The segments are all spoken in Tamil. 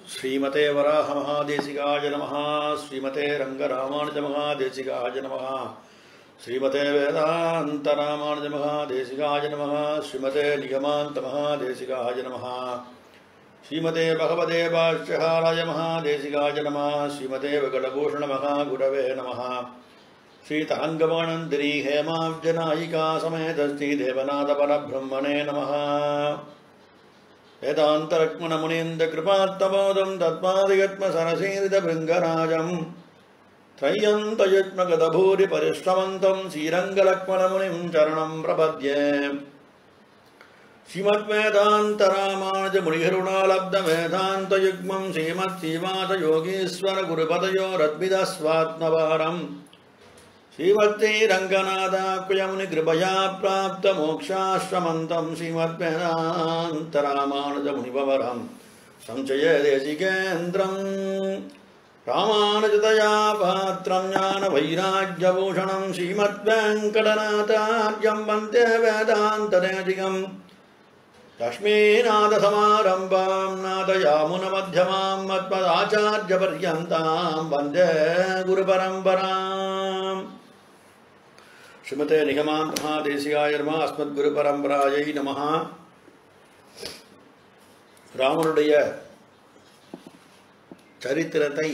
ஸ்ரீமதே வராக மகாதேசிகாய நம ஸ்ரீமதே ரங்கராமானுஜ மகாதேசிகாய நம ஸ்ரீமதே வேதாந்த ராமானுஜ மகாதேசிகாய நம ஸ்ரீமதே நிகமாந்த மகாதேசிகாய நம ஸ்ரீமதே பகவதே பாஷ்யகாராய மகாதேசிகாய நம ஸ்ரீமதே வெங்கடபூஷண மகாகுரவே நம श्रीतरङ्गमानन्दिनी हेमाब्जनायिका समेत श्रीदेवनाथपरब्रह्मणे नमः वेदान्तरक्मणमुनीन्द्रकृपात्तबोधम् तत्पादयत्मसरसीरितभृङ्गराजम् त्रय्यन्तयुग्मगतभूरि परिश्रमन्तम् श्रीरङ्गलक्ष्मणमुनिम् चरणम् प्रपद्ये श्रीमद्वेदान्तरामानुजमुनिगरुणालब्धवेदान्तयुग्मम् श्रीमत्श्रीमातयोगीश्वरगुरुपदयोरद्भिदस्वात्मभारम् श्रीमद्श्रीरङ्गनाथाकुयमुनिकृपया प्राप्तमोक्षाश्रमन्तम् श्रीमद्वेदान्तरामानुजमुनिपवरम् संशये देशिकेन्द्रम् रामानुजतया पात्रम् ज्ञानवैराग्यभूषणम् श्रीमद्वेङ्कटनाथार्यम् वन्दे वेदान्तदेशिकम् लक्ष्मीनाथसमारम्भाम् नाथयामुनमध्यमाम् मत्पदाचार्यपर्यन्ताम् वन्दे गुरुपरम्पराम् ஸ்ரீமதே நிகமாந்த மகாதேசிகாய நம அஸ்மத் குரு பரம்பராயை நம ராமனுடைய சரித்திரத்தை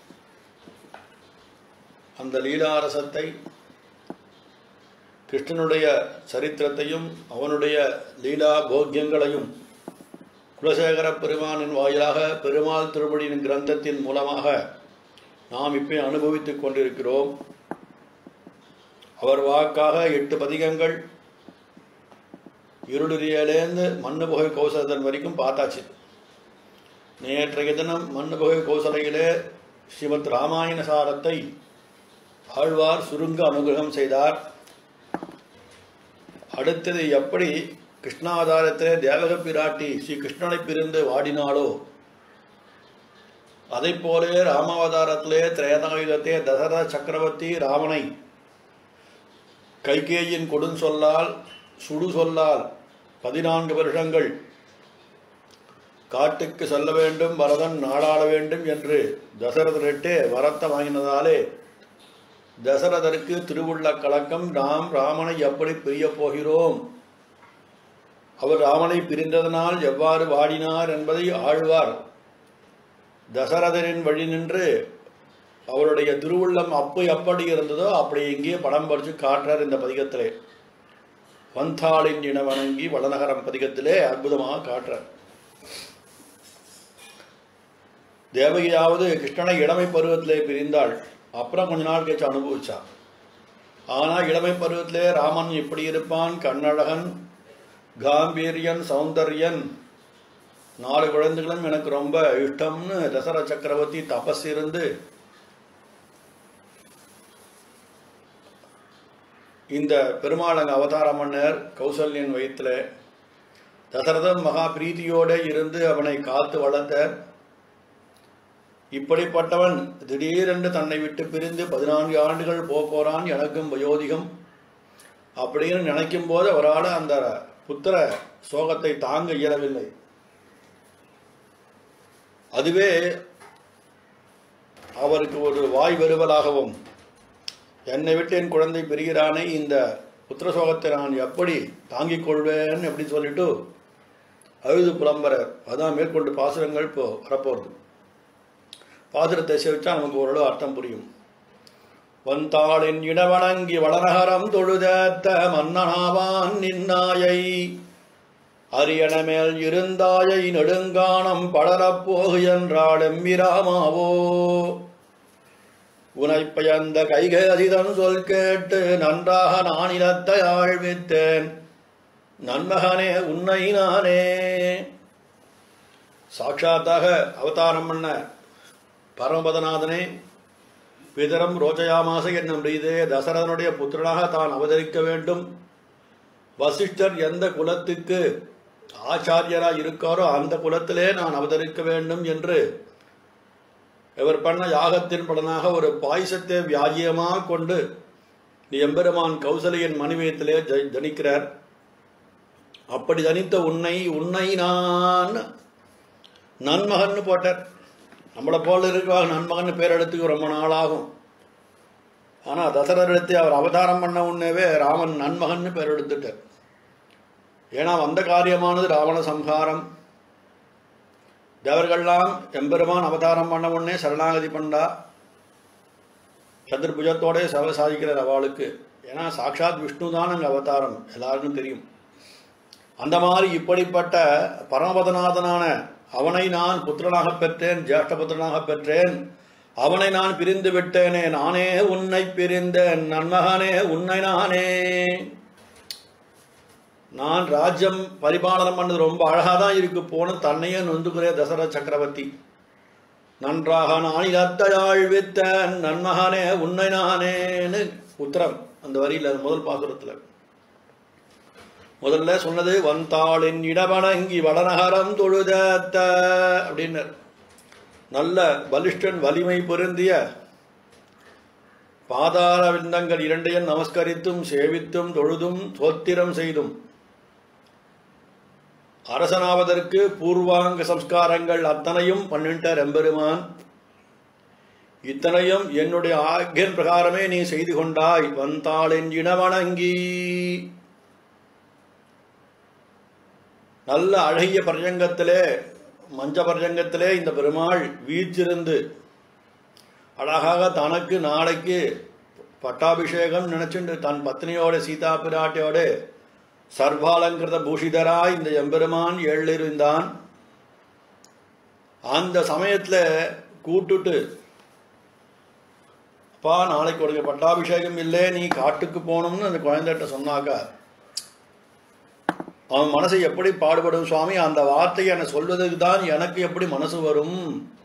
அந்த லீலாரசத்தை கிருஷ்ணனுடைய சரித்திரத்தையும் அவனுடைய லீலா போக்கியங்களையும் குலசேகர பெருமானின் வாயிலாக பெருமாள் திருமொழியின் கிரந்தத்தின் மூலமாக நாம் இப்போ அனுபவித்துக் கொண்டிருக்கிறோம் அவர் வாக்காக எட்டு பதிகங்கள் இருளுரியலேருந்து மண்ணு புகை கௌசலதன் வரைக்கும் பார்த்தாச்சு நேற்றைய தினம் மண்ணு புகை கௌசலையிலே ஸ்ரீமத் ராமாயண சாரத்தை ஆழ்வார் சுருங்க அனுகிரகம் செய்தார் அடுத்தது எப்படி கிருஷ்ணாவதாரத்திலே தேவக பிராட்டி ஸ்ரீ கிருஷ்ணனை பிரிந்து வாடினாளோ அதை போலே ராமாவதாரத்திலே திரேதாயுகத்தே தசரத சக்கரவர்த்தி ராமனை கைகேயின் கொடுஞ் சொல்லால் சுடு சொல்லால் பதினான்கு வருஷங்கள் காட்டுக்கு செல்ல வேண்டும் பரதன் நாடாள வேண்டும் என்று தசரதரிட்டே வரத்தை வாங்கினதாலே தசரதருக்கு திருவுள்ள கலக்கம் நாம் ராமனை எப்படி பிரிய போகிறோம் அவர் ராமனை பிரிந்ததனால் எவ்வாறு வாடினார் என்பதை ஆழ்வார் தசரதரின் வழி நின்று அவருடைய திருவுள்ளம் அப்போ எப்படி இருந்ததோ அப்படி இங்கே படம் பறிச்சு காட்டுறார் இந்த பதிகத்திலே வந்தாளின் இன வணங்கி வடநகரம் பதிகத்திலே அற்புதமாக காட்டுறார் தேவகியாவது கிருஷ்ணனை இளமை பருவத்திலே பிரிந்தாள் அப்புறம் கொஞ்ச நாள் கழிச்சு அனுபவிச்சா ஆனால் இளமை பருவத்திலே ராமன் எப்படி இருப்பான் கண்ணழகன் காம்பீரியன் சௌந்தர்யன் நாலு குழந்தைகளும் எனக்கு ரொம்ப இஷ்டம்னு தசர சக்கரவர்த்தி தபஸ் இருந்து இந்த பெருமாள் அங்கே அவதாரம் பண்ணர் கௌசல்யன் வயிற்றுல தசரதன் மகா பிரீத்தியோடு இருந்து அவனை காத்து வளர்த்த இப்படிப்பட்டவன் திடீரென்று தன்னை விட்டு பிரிந்து பதினான்கு ஆண்டுகள் போறான் எனக்கும் வயோதிகம் அப்படின்னு நினைக்கும் போது அவரால் அந்த புத்திர சோகத்தை தாங்க இயலவில்லை அதுவே அவருக்கு ஒரு வாய் வெறுவலாகவும் என்னை விட்டு என் குழந்தை பெறுகிறானே இந்த புத்திரசோகத்தை நான் எப்படி தாங்கிக் கொள்வேன் அப்படின்னு சொல்லிட்டு அழுது புலம்பர அதான் மேற்கொண்டு பாசுரங்கள் இப்போ வரப்போகிறது பாசுரத்தை சேவிச்சா நமக்கு ஓரளவு அர்த்தம் புரியும் வந்தாளின் இடவணங்கி வளநகரம் தொழுதத்த மன்னனாவான் நின்னாயை அரியண மேல் இருந்தாயை நெடுங்கானம் படரப்போகு என்றாள் எம்பிராமாவோ உனை பயந்த கைகேதிதன் சொல் கேட்டு நன்றாக நான் இனத்தை ஆழ்வித்தேன் நன்மகனே உன்னை நானே சாட்சாத்தாக அவதாரம் பண்ண பரமபதநாதனே பிதரம் ரோஜயாமாச என்னும் ரீதே தசரதனுடைய புத்திரனாக தான் அவதரிக்க வேண்டும் வசிஷ்டர் எந்த குலத்துக்கு ஆச்சாரியராக இருக்காரோ அந்த குலத்திலே நான் அவதரிக்க வேண்டும் என்று இவர் பண்ண யாகத்தின் பலனாக ஒரு பாயசத்தை வியாஜியமாக கொண்டு எம்பெருமான் கௌசலையின் மணிமயத்திலே ஜனிக்கிறார் அப்படி ஜனித்த உன்னை உன்னை நான் நன்மகன்னு போட்டார் நம்மளை போல இருக்கிறவங்க நன்மகன் பேர் எடுத்துக்க ரொம்ப நாள் ஆகும் ஆனால் தசரர் எடுத்து அவர் அவதாரம் பண்ண உடனேவே ராமன் நன்மகன்னு பேர் எடுத்துட்டார் ஏன்னா வந்த காரியமானது ராவண சம்ஹாரம் தேவர்கள்லாம் எம்பெருமான் அவதாரம் பண்ண உடனே சரணாகதி பண்ணா சதுர்புஜத்தோட சவ சாதிக்கிறார் அவளுக்கு ஏன்னா சாட்சாத் விஷ்ணு தான் அங்கே அவதாரம் எல்லாருக்கும் தெரியும் அந்த மாதிரி இப்படிப்பட்ட பரமபதநாதனான அவனை நான் புத்திரனாக பெற்றேன் ஜேஷ்ட புத்திரனாக பெற்றேன் அவனை நான் பிரிந்து விட்டேனே நானே உன்னை பிரிந்தேன் நன்மகனே உன்னை நானே நான் ராஜ்யம் பரிபாலனம் பண்ணது ரொம்ப அழகா தான் இருக்கு போன தன்னையே நொந்துக்குறே தசரத சக்கரவர்த்தி நன்றாக நானிலத்தை ஆழ்வித்த நன்மகனே உன்னை நானேன்னு உத்தரம் அந்த வரியில் அது முதல் பாசுரத்துல முதல்ல சொன்னது வந்தாளின் இடவணங்கி வடநகரம் தொழுதத்த அப்படின்னர் நல்ல பலிஷ்டன் வலிமை பொருந்திய பாதார விந்தங்கள் இரண்டையும் நமஸ்கரித்தும் சேவித்தும் தொழுதும் சோத்திரம் செய்தும் அரசனாவதற்கு பூர்வாங்க சம்ஸ்காரங்கள் அத்தனையும் பண்ணிட்டார் எம்பெருமான் இத்தனையும் என்னுடைய ஆக்கியன் பிரகாரமே நீ செய்து கொண்டாய் வந்தாளின் இனவணங்கி நல்ல அழகிய பர்யங்கத்திலே மஞ்ச பர்யங்கத்திலே இந்த பெருமாள் வீற்றிருந்து அழகாக தனக்கு நாளைக்கு பட்டாபிஷேகம் நினைச்சுண்டு தன் பத்னியோட சீதா பிராட்டியோட சர்வாலங்கிருத பூஷிதராய் இந்த எம்பெருமான் எழுந்தான் அந்த சமயத்தில் கூட்டுட்டு அப்பா நாளைக்கு உனக்கு பட்டாபிஷேகம் இல்லை நீ காட்டுக்கு போகணும்னு அந்த குழந்தைகிட்ட சொன்னாக்கா அவன் மனசு எப்படி பாடுபடும் சுவாமி அந்த வார்த்தையை என்னை சொல்வதற்கு தான் எனக்கு எப்படி மனசு வரும்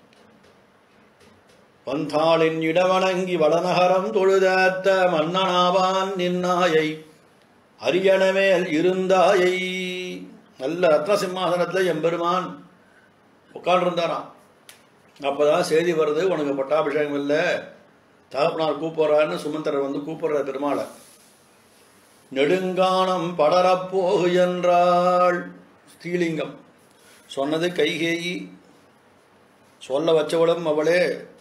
வந்தாளின் இடவணங்கி வடநகரம் தொழுதத்த மன்னனாவான் நின்னாயை அரியணமேல் இருந்தாயை நல்ல ரத்ன சிம்மாசனத்தில் எம்பெருமான் உட்காண்டிருந்தாராம் அப்பதான் செய்தி வருது உனக்கு பட்டாபிஷேகம் இல்லை தகப்பனார் கூப்பிட்றான்னு சுமந்தரர் வந்து கூப்பிடுற பெருமாளை நெடுங்கானம் படரப்போகு என்றாள் ஸ்ரீலிங்கம் சொன்னது கைகேயி சொல்ல வச்சவளும் அவளே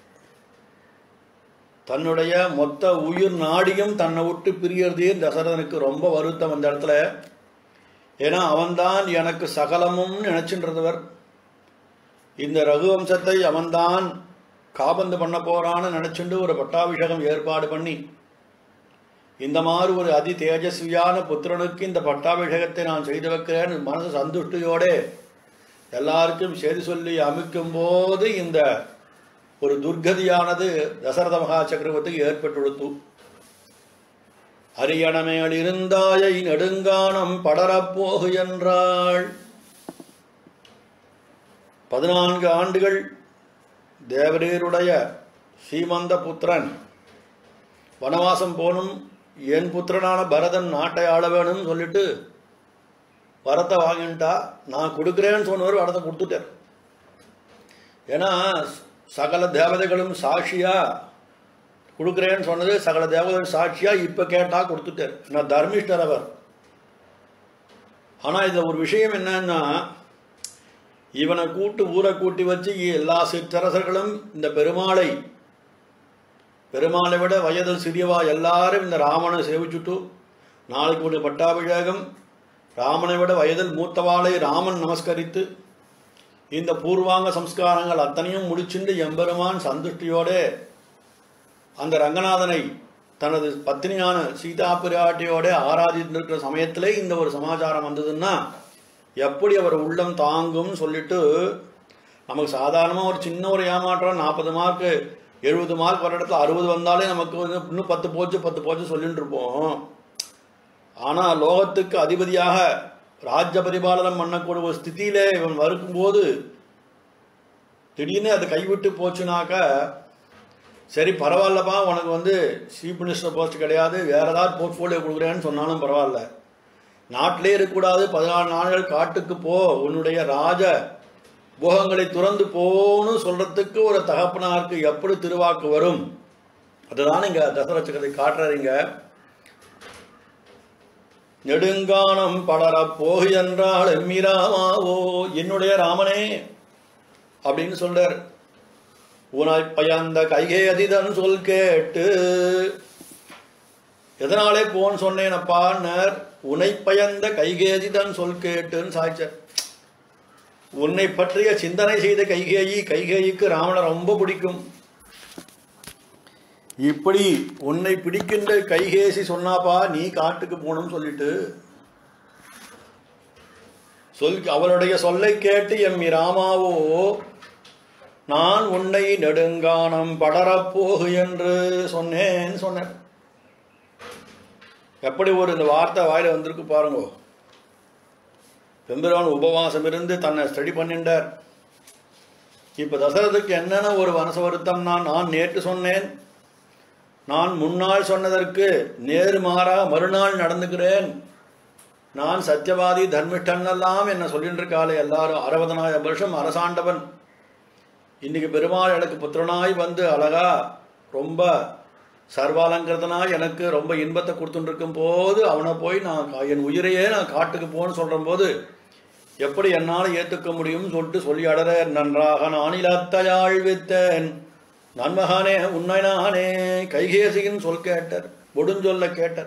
தன்னுடைய மொத்த உயிர் நாடியும் தன்னை விட்டு பிரியறதே தசரதனுக்கு ரொம்ப வருத்தம் அந்த இடத்துல ஏன்னா அவன்தான் எனக்கு சகலமும் நினைச்சுன்றவர் இந்த ரகுவம்சத்தை அவன்தான் காபந்து பண்ண போறான்னு நினைச்சுண்டு ஒரு பட்டாபிஷேகம் ஏற்பாடு பண்ணி இந்த மாதிரி ஒரு அதி தேஜஸ்வியான புத்திரனுக்கு இந்த பட்டாபிஷேகத்தை நான் செய்து வைக்கிறேன் மனசு சந்துஷ்டியோட எல்லாருக்கும் செய்தி சொல்லி அமைக்கும் போது இந்த ஒரு துர்கதியானது தசரத மகா சக்கரவர்த்திக்கு ஏற்பட்டுடுத்து அரியணமேல் இருந்தாயை நெடுங்கானம் படரப்போகு என்றாள் பதினான்கு ஆண்டுகள் தேவரீருடைய சீமந்த புத்திரன் வனவாசம் போனும் என் புத்திரனான பரதன் நாட்டை ஆள வேணும்னு சொல்லிட்டு வரத்தை வாங்கிட்டா நான் கொடுக்குறேன்னு சொன்னவர் வரத்தை கொடுத்துட்டார் ஏன்னா சகல தேவதைகளும் சாட்சியா கொடுக்குறேன்னு சொன்னது சகல தேவதைகள் சாட்சியா இப்ப கேட்டா கொடுத்துட்டார் நான் தர்மிஷ்டர் அவர் ஆனா இதுல ஒரு விஷயம் என்னன்னா இவனை கூட்டு ஊரை கூட்டி வச்சு எல்லா சிற்றரசர்களும் இந்த பெருமாளை பெருமாளை விட வயதில் சிறியவா எல்லாரும் இந்த ராமனை சேவிச்சுட்டு நாளைக்கு ஒரு பட்டாபிஷேகம் ராமனை விட வயதில் மூத்தவாளை ராமன் நமஸ்கரித்து இந்த பூர்வாங்க சம்ஸ்காரங்கள் அத்தனையும் முடிச்சுண்டு எம்பெருமான் சந்துஷ்டியோட அந்த ரங்கநாதனை தனது பத்னியான சீதா பிராட்டியோட ஆராதித்து இருக்கிற சமயத்திலே இந்த ஒரு சமாச்சாரம் வந்ததுன்னா எப்படி அவர் உள்ளம் தாங்கும் சொல்லிட்டு நமக்கு சாதாரணமாக ஒரு சின்ன ஒரு ஏமாற்றம் நாற்பது மார்க்கு எழுபது மார்க் வர இடத்துல அறுபது வந்தாலே நமக்கு வந்து இன்னும் பத்து போச்சு பத்து போச்சு சொல்லிட்டு இருப்போம் ஆனால் லோகத்துக்கு அதிபதியாக ராஜ்ய பரிபாலனம் பண்ணக்கூடிய ஒரு ஸ்திதியில இவன் வரும்போது திடீர்னு அது கைவிட்டு போச்சுனாக்க சரி பரவாயில்லப்பா உனக்கு வந்து சீஃப் மினிஸ்டர் போஸ்ட் கிடையாது வேற ஏதாவது போர்ட்ஃபோலியோ கொடுக்குறேன்னு சொன்னாலும் பரவாயில்ல நாட்டிலே இருக்கக்கூடாது பதினாலு நாட்கள் காட்டுக்கு போ உன்னுடைய ராஜ போகங்களை துறந்து போன்னு சொல்றதுக்கு ஒரு தகப்பனாருக்கு எப்படி திருவாக்கு வரும் அதுதான் இங்க தசரட்சகத்தை காட்டுறீங்க நெடுங்கானம் படர போகு என்றால் எம்மிராமாவோ என்னுடைய ராமனே அப்படின்னு சொல்றார் உனை பயந்த கைகேதிதன் சொல் கேட்டு எதனாலே போன்னு சொன்னேனப்பான்னர் உனை பயந்த கைகேதிதன் சொல் கேட்டுன்னு சாய்ச்சார் உன்னை பற்றிய சிந்தனை செய்த கைகேயி கைகேயிக்கு ராவண ரொம்ப பிடிக்கும் இப்படி உன்னை பிடிக்கின்ற கைகேசி சொன்னாப்பா நீ காட்டுக்கு போகணும்னு சொல்லிட்டு சொல் அவளுடைய சொல்லை கேட்டு எம்மி ராமாவோ நான் உன்னை நெடுங்கானம் படரப்போகு என்று சொன்னேன் சொன்னேன் எப்படி ஒரு இந்த வார்த்தை வாயில வந்திருக்கு பாருங்க பெம்பரான் உபவாசம் இருந்து தன்னை ஸ்டடி பண்ணிட்டார் இப்ப தசரதுக்கு என்னென்ன ஒரு மனசு வருத்தம்னா நான் நேற்று சொன்னேன் நான் முன்னாள் சொன்னதற்கு நேர்மாறா மறுநாள் நடந்துக்கிறேன் நான் சத்தியவாதி தர்மிஷ்டன் எல்லாம் என்ன சொல்லிட்டு இருக்காளே எல்லாரும் அறுபதனாயிரம் வருஷம் அரசாண்டவன் இன்னைக்கு பெருமாள் எனக்கு புத்திரனாய் வந்து அழகா ரொம்ப சர்வாலங்கிருதனாய் எனக்கு ரொம்ப இன்பத்தை கொடுத்துட்டு இருக்கும் போது அவனை போய் நான் கா- என் உயிரையே நான் காட்டுக்கு போன்னு சொல்ற போது எப்படி என்னால் ஏத்துக்க முடியும்னு சொல்லிட்டு சொல்லி அடற நன்றாக நானிலத்தையாள் வித்தேன் நன்மகானே உண்மை நானே கைகேசியின் சொல் கேட்டர் கொடுஞ்சொல்ல கேட்டர்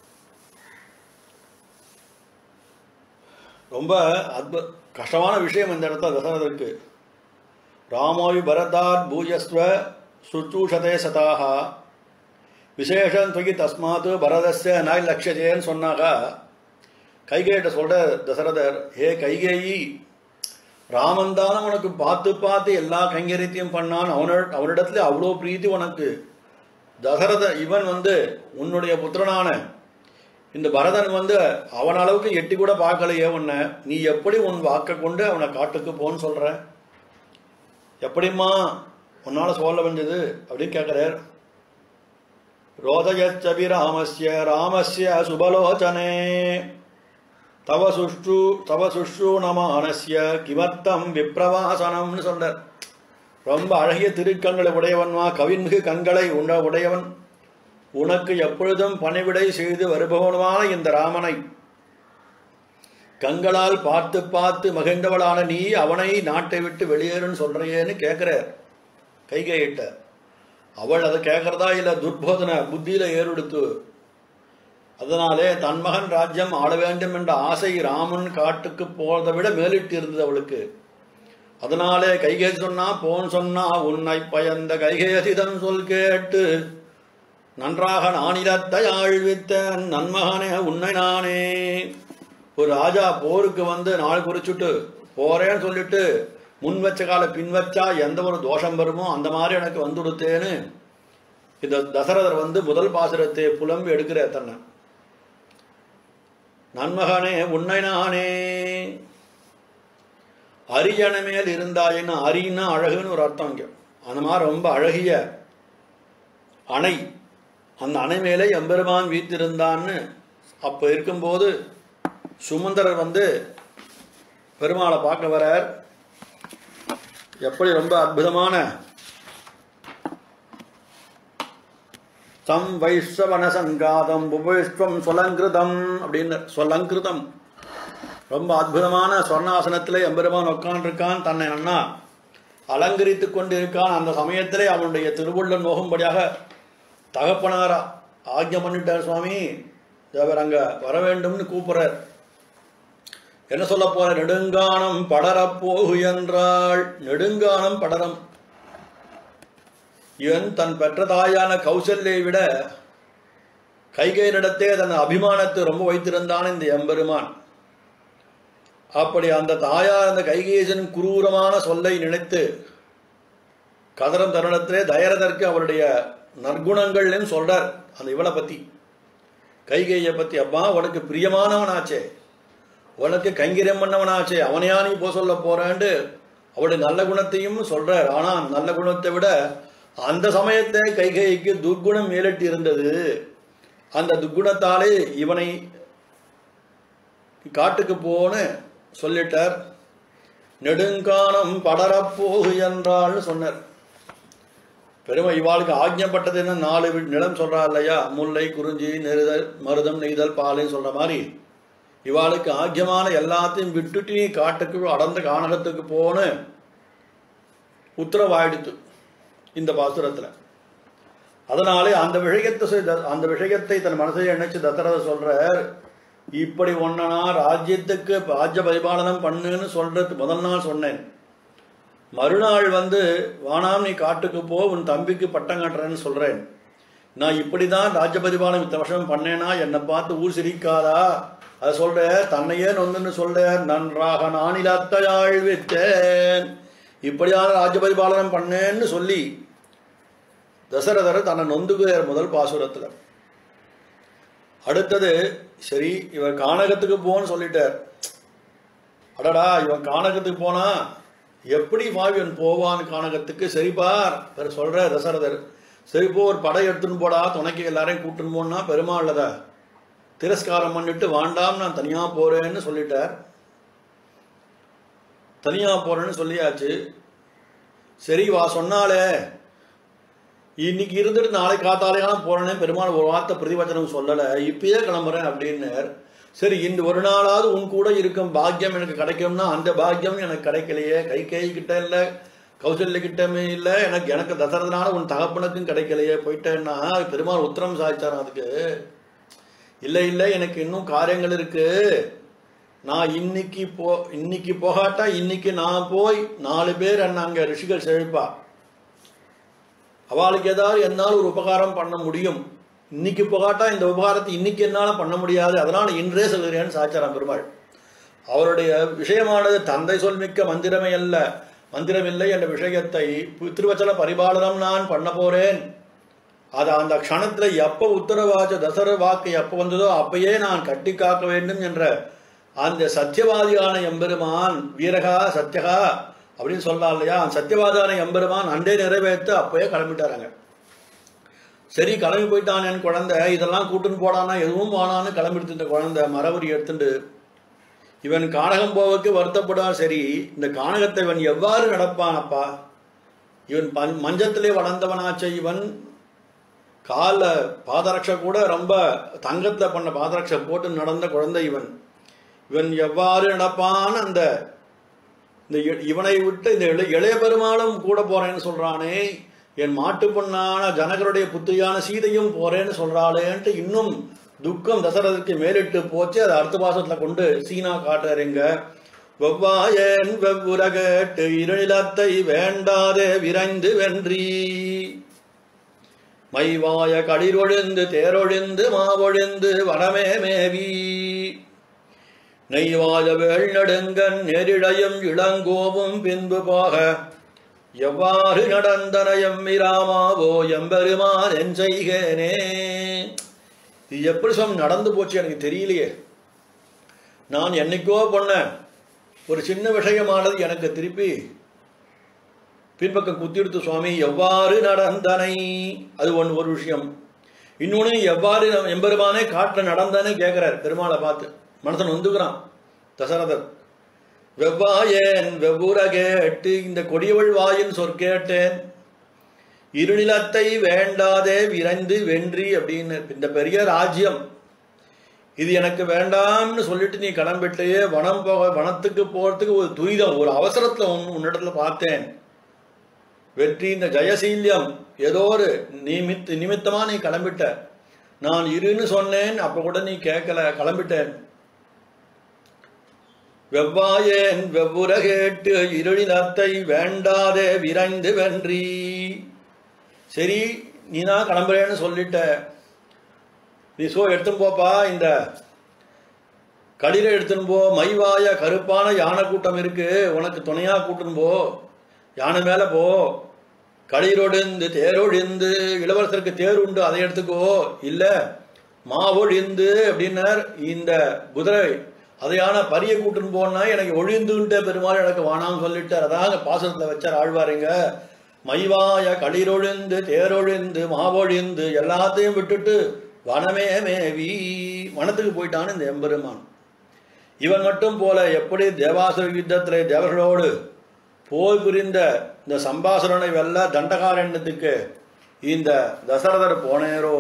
ரொம்ப அற்பு கஷ்டமான விஷயம் இந்த இடத்துல தசரதற்கு ராமோவி பரதாத் பூஜஸ்வ சுச்சூஷதே சதாக விசேஷம் தொகி தஸ்மாத் பரதஸ்ய நாய் லட்சஜேன்னு சொன்னாக்கா கைகேட்ட சொல்ற தசரதர் ஹே கைகேயி ராமன் தானே உனக்கு பார்த்து பார்த்து எல்லா கைங்கரியத்தையும் பண்ணான் அவன அவனிடத்துல அவ்வளோ பிரீத்தி உனக்கு தசரத இவன் வந்து உன்னுடைய புத்திரனான இந்த பரதன் வந்து அவன் அளவுக்கு எட்டி கூட பார்க்கலையே உன்னை நீ எப்படி உன் வாக்கை கொண்டு அவனை காட்டுக்கு போன்னு சொல்ற எப்படிம்மா உன்னால சொல்ல வேண்டியது அப்படின்னு கேட்கிறார் ரோதயச்சபி ராமஸ்ய ராமஸ்ய சுபலோச்சனே தவ சுஷ்டு தவ சுஷ்டு நமானஸ்ய கிமர்த்தம் விப்ரவாசனம்னு சொல்றார் ரொம்ப அழகிய திருக்கண்களை உடையவன்மா கவின்மிகு கண்களை உண்ட உடையவன் உனக்கு எப்பொழுதும் பணிவிடை செய்து வருபவனுமான இந்த ராமனை கண்களால் பார்த்து பார்த்து மகிழ்ந்தவளான நீ அவனை நாட்டை விட்டு வெளியேறுன்னு சொல்றியேன்னு கேட்கிறார் கைகையிட்ட அவள் அதை கேட்கறதா இல்ல துர்போதனை புத்தியில ஏறெடுத்து அதனாலே தன் மகன் ராஜ்யம் ஆள வேண்டும் என்ற ஆசை ராமன் காட்டுக்கு போறதை விட மேலிட்டு இருந்தது அவளுக்கு அதனாலே கைகேசி சொன்னா போன் சொன்னா உன்னை பயந்த கைகேசிதன் சொல் கேட்டு நன்றாக நானிலத்தை ஆழ்வித்த நன்மகனே உன்னை நானே ஒரு ராஜா போருக்கு வந்து நாள் குறிச்சுட்டு போறேன்னு சொல்லிட்டு முன் வச்ச கால பின் வச்சா எந்த ஒரு தோஷம் வருமோ அந்த மாதிரி எனக்கு வந்துடுத்தேன்னு இந்த தசரதர் வந்து முதல் பாசுரத்தை புலம்பி எடுக்கிற தன்னை நன்மகனே உன்னை நானே அரியணை மேல் இருந்தாயின்னு அரின்னா அழகுன்னு ஒரு அர்த்தம் இங்க அந்த மாதிரி ரொம்ப அழகிய அணை அந்த அணை மேலே எம்பெருமான் வீத்திருந்தான்னு அப்ப இருக்கும்போது சுமந்தரர் வந்து பெருமாளை பார்க்க வரார் எப்படி ரொம்ப அற்புதமான தம் வைஸ்வவன சங்காதம் உபவிஸ்வம் சொலங்கிருதம் அப்படின்னு சொலங்கிருதம் ரொம்ப அற்புதமான சொர்ணாசனத்திலே எம்பெருமான் உட்கார்ந்திருக்கான் தன்னை அண்ணா அலங்கரித்துக் கொண்டிருக்கான் அந்த சமயத்திலே அவனுடைய திருவுள்ள நோகும்படியாக தகப்பனாரா ஆக்ஞை பண்ணிட்டார் சுவாமி அவர் அங்க வர வேண்டும்னு கூப்பிடுறார் என்ன சொல்ல போற நெடுங்கானம் படரப்போகு என்றாள் நெடுங்கானம் படரம் இவன் தன் பெற்ற தாயான கௌசல்யை விட கைகையினிடத்தே தன் அபிமானத்தை ரொம்ப வைத்திருந்தான் இந்த எம்பெருமான் அப்படி அந்த தாயார் அந்த கைகேசன் குரூரமான சொல்லை நினைத்து கதரம் தருணத்திலே தயரதற்கு அவருடைய நற்குணங்கள்னு சொல்றார் அந்த இவளை பத்தி கைகேயை பத்தி அப்பா உனக்கு பிரியமானவனாச்சே உனக்கு கைங்கரியம் பண்ணவனாச்சே அவனையா நீ போ சொல்ல போறான்ட்டு அவருடைய நல்ல குணத்தையும் சொல்றார் ஆனா நல்ல குணத்தை விட அந்த சமயத்தை கைகைக்கு துர்குணம் மேலிட்டு இருந்தது அந்த துர்குணத்தாலே இவனை காட்டுக்கு போன்னு சொல்லிட்டார் நெடுங்கானம் படரப்போகு என்றாள்னு சொன்னார் பெருமை இவாளுக்கு ஆக்ஞப்பட்டது என்ன நாலு வி- நிலம் சொல்றா இல்லையா முல்லை குறிஞ்சி நெருதல் மருதம் நெய்தல் பாலைன்னு சொல்ற மாதிரி இவாளுக்கு ஆக்கியமான எல்லாத்தையும் விட்டுட்டு நீ காட்டுக்கு அடர்ந்த கானகத்துக்கு போன்னு உத்தரவாயிடுத்து இந்த பாசுரத்துல அதனாலே அந்த விஷயத்தை சொ- அந்த விஷயத்தை தன் மனசை நினைச்சு தசரதர் சொல்றார் இப்படி ஒன்னா ராஜ்யத்துக்கு ராஜ்ய பரிபாலனம் பண்ணுன்னு சொல்றது முதல் நாள் சொன்னேன் மறுநாள் வந்து வானாம் நீ காட்டுக்கு போ உன் தம்பிக்கு பட்டம் கட்டுறேன்னு சொல்றேன் நான் இப்படிதான் ராஜ்ய பரிபாலனம் இத்தனை வருஷம் பண்ணேனா என்னை பார்த்து ஊர் சிரிக்காதா அதை சொல்ற தன்னையே நொந்துன்னு சொல்ற நன்றாக நானிலத்தையாள் வித்தேன் இப்படியான ராஜ்ய பரிபாலனம் பண்ணேன்னு சொல்லி தசரதர் தன்னை நொந்துகிறார் முதல் பாசுரத்துல அடுத்தது சரி இவர் கானகத்துக்கு போன்னு சொல்லிட்டார் அடடா இவன் கானகத்துக்கு போனா எப்படி இவன் போவான் கானகத்துக்கு சரிபார் இவர் சொல்ற தசரதர் சரி போ ஒரு படை எடுத்துன்னு போடா துணைக்கு எல்லாரையும் கூட்டுன்னு போனா பெருமாள்லத திரஸ்காரம் பண்ணிட்டு வாண்டாம் நான் தனியா போறேன்னு சொல்லிட்டார் தனியா போறேன்னு சொல்லியாச்சு சரி வா சொன்னாலே இன்னைக்கு இருந்துட்டு நாளை காத்தாலையெல்லாம் போறேனே பெருமாள் ஒரு வார்த்தை பிரதிவச்சனம் சொல்லலை இப்பயே கிளம்புறேன் அப்படின்னார் சரி இந்த ஒரு நாளாவது உன் கூட இருக்கும் பாக்கியம் எனக்கு கிடைக்கும்னா அந்த பாக்கியம் எனக்கு கிடைக்கலையே கை கை கிட்ட இல்லை கௌசல்ய கிட்டமே இல்லை எனக்கு எனக்கு தசரதனால உன் தகப்பனுக்கும் கிடைக்கலையே போயிட்டேன்னா பெருமாள் உத்தரம் சாதிச்சாராம் அதுக்கு இல்லை இல்லை எனக்கு இன்னும் காரியங்கள் இருக்கு நான் இன்னைக்கு போ இன்னைக்கு போகாட்டா இன்னைக்கு நான் போய் நாலு பேர் என்ன அங்க ரிஷிகள் செழிப்பா அவளுக்கு ஏதாவது என்னால் ஒரு உபகாரம் பண்ண முடியும் இன்னைக்கு போகாட்டா இந்த உபகாரத்தை இன்னைக்கு என்னால பண்ண முடியாது அதனால இன்றே சொல்கிறேன்னு சாச்சாராம் பெருமாள் அவருடைய விஷயமானது தந்தை சொல்மிக்க மந்திரமே அல்ல மந்திரமில்லை என்ற விஷயத்தை திருவச்சல பரிபாலனம் நான் பண்ண போறேன் அது அந்த க்ஷணத்துல எப்ப உத்தரவாச்ச தசர வாக்கு எப்ப வந்ததோ அப்பயே நான் கட்டி காக்க வேண்டும் என்ற அந்த சத்தியவாதியான எம்பெருமான் வீரகா சத்யகா அப்படின்னு சொல்லலாம் இல்லையா அந்த சத்தியவாதியான எம்பெருமான் அண்டே நிறைவேற்ற அப்பயே கிளம்பிட்டாராங்க சரி கிளம்பி போயிட்டான் என் குழந்தை இதெல்லாம் கூட்டுன்னு போடானா எதுவும் போனான்னு கிளம்பிடுத்து இந்த குழந்தை மரவரி எடுத்துட்டு இவன் கானகம் போவதுக்கு வருத்தப்படான் சரி இந்த கானகத்தை இவன் எவ்வாறு நடப்பான் அப்பா இவன் பஞ்- மஞ்சத்திலே வளர்ந்தவனாச்சே இவன் கால பாதரட்சை கூட ரொம்ப தங்கத்துல பண்ண பாதரட்சை போட்டு நடந்த குழந்தை இவன் இவன் எவ்வாறு நடப்பான் அந்த இந்த இ- இவனை விட்டு இந்த இளைய இளைய பெருமாளும் கூட போறேன்னு சொல்றானே என் மாட்டு பொண்ணான ஜனகருடைய புத்திரியான சீதையும் போறேன்னு சொல்றாளேன்ட்டு இன்னும் துக்கம் தசரதற்கு மேலிட்டு போச்சு அதை அடுத்த பாசத்துல கொண்டு சீனா காட்டுறீங்க வெவ்வாயன் வெவ்வுர கேட்டு இருநிலத்தை வேண்டாதே விரைந்து வென்றி மைவாய களிரொழிந்து தேரொழிந்து மாவொழிந்து வடமே மேவி நெய்வாய வேள்நடுங்கன் நெரிழையும் இளங்கோவும் பின்பு போக எவ்வாறு நடந்தன எம்மிராமாவோ எம்பெருமான் என் செய்கேனே இது எப்படி சுவாமி நடந்து போச்சு எனக்கு தெரியலையே நான் என்னைக்கோ பண்ணேன் ஒரு சின்ன விஷயமானது எனக்கு திருப்பி பின்பக்கம் குத்திடுத்து சுவாமி எவ்வாறு நடந்தனை அது ஒன்று ஒரு விஷயம் இன்னொன்று எவ்வாறு நம் எம்பெருமானே காட்டில் நடந்தனே கேட்குறார் பெருமாளை பார்த்து மனசன் வந்துக்கிறான் தசரதர் வெவ்வாயேன் வெவ்வுற கேட்டு இந்த கொடியவள் வாயின் சொற்கேட்டேன் இருநிலத்தை வேண்டாதே விரைந்து வென்றி அப்படின்னு இந்த பெரிய ராஜ்யம் இது எனக்கு வேண்டாம்னு சொல்லிட்டு நீ கிளம்பிட்டு வனம் போக வனத்துக்கு போறதுக்கு ஒரு துரிதம் ஒரு அவசரத்துல உன் உன்னிடத்துல பார்த்தேன் வெற்றி இந்த ஜெயசீல்யம் ஏதோ ஒரு நிமித் நிமித்தமா நீ கிளம்பிட்ட நான் இருன்னு சொன்னேன் அப்ப கூட நீ கேட்கல கிளம்பிட்டேன் வெவ்வாயேன் வெவ்வுற கேட்டு இருளினத்தை வேண்டாதே விரைந்து வென்றி சரி நீ தான் கிளம்புறேன்னு சொல்லிட்ட நீ சோ எடுத்துன்னு போப்பா இந்த களிரை எடுத்துன்னு போ மைவாய கருப்பான யானை கூட்டம் இருக்கு உனக்கு துணையா கூட்டுன்னு போ யானை மேல போ களிரொழிந்து தேரொழிந்து இளவரசருக்கு தேர் உண்டு அதை எடுத்துக்கோ இல்ல மாவொழிந்து அப்படின்னார் இந்த குதிரை அதையான பரிய கூட்டுன்னு போனா எனக்கு ஒழிந்துன்ட்டு பெருமாள் எனக்கு வானான்னு சொல்லிட்டார் அதாக பாசனத்துல வச்சார் ஆழ்வாருங்க மைவாய களிரொழிந்து தேரொழிந்து மாவொழிந்து எல்லாத்தையும் விட்டுட்டு வனமே மேவி வனத்துக்கு போயிட்டான் இந்த எம்பெருமான் இவன் மட்டும் போல எப்படி தேவாசுர யுத்தத்திலே தேவர்களோடு போர் புரிந்த இந்த சம்பாசுரனை வெல்ல தண்டகாரண்யத்துக்கு இந்த தசரதர் போனேரோ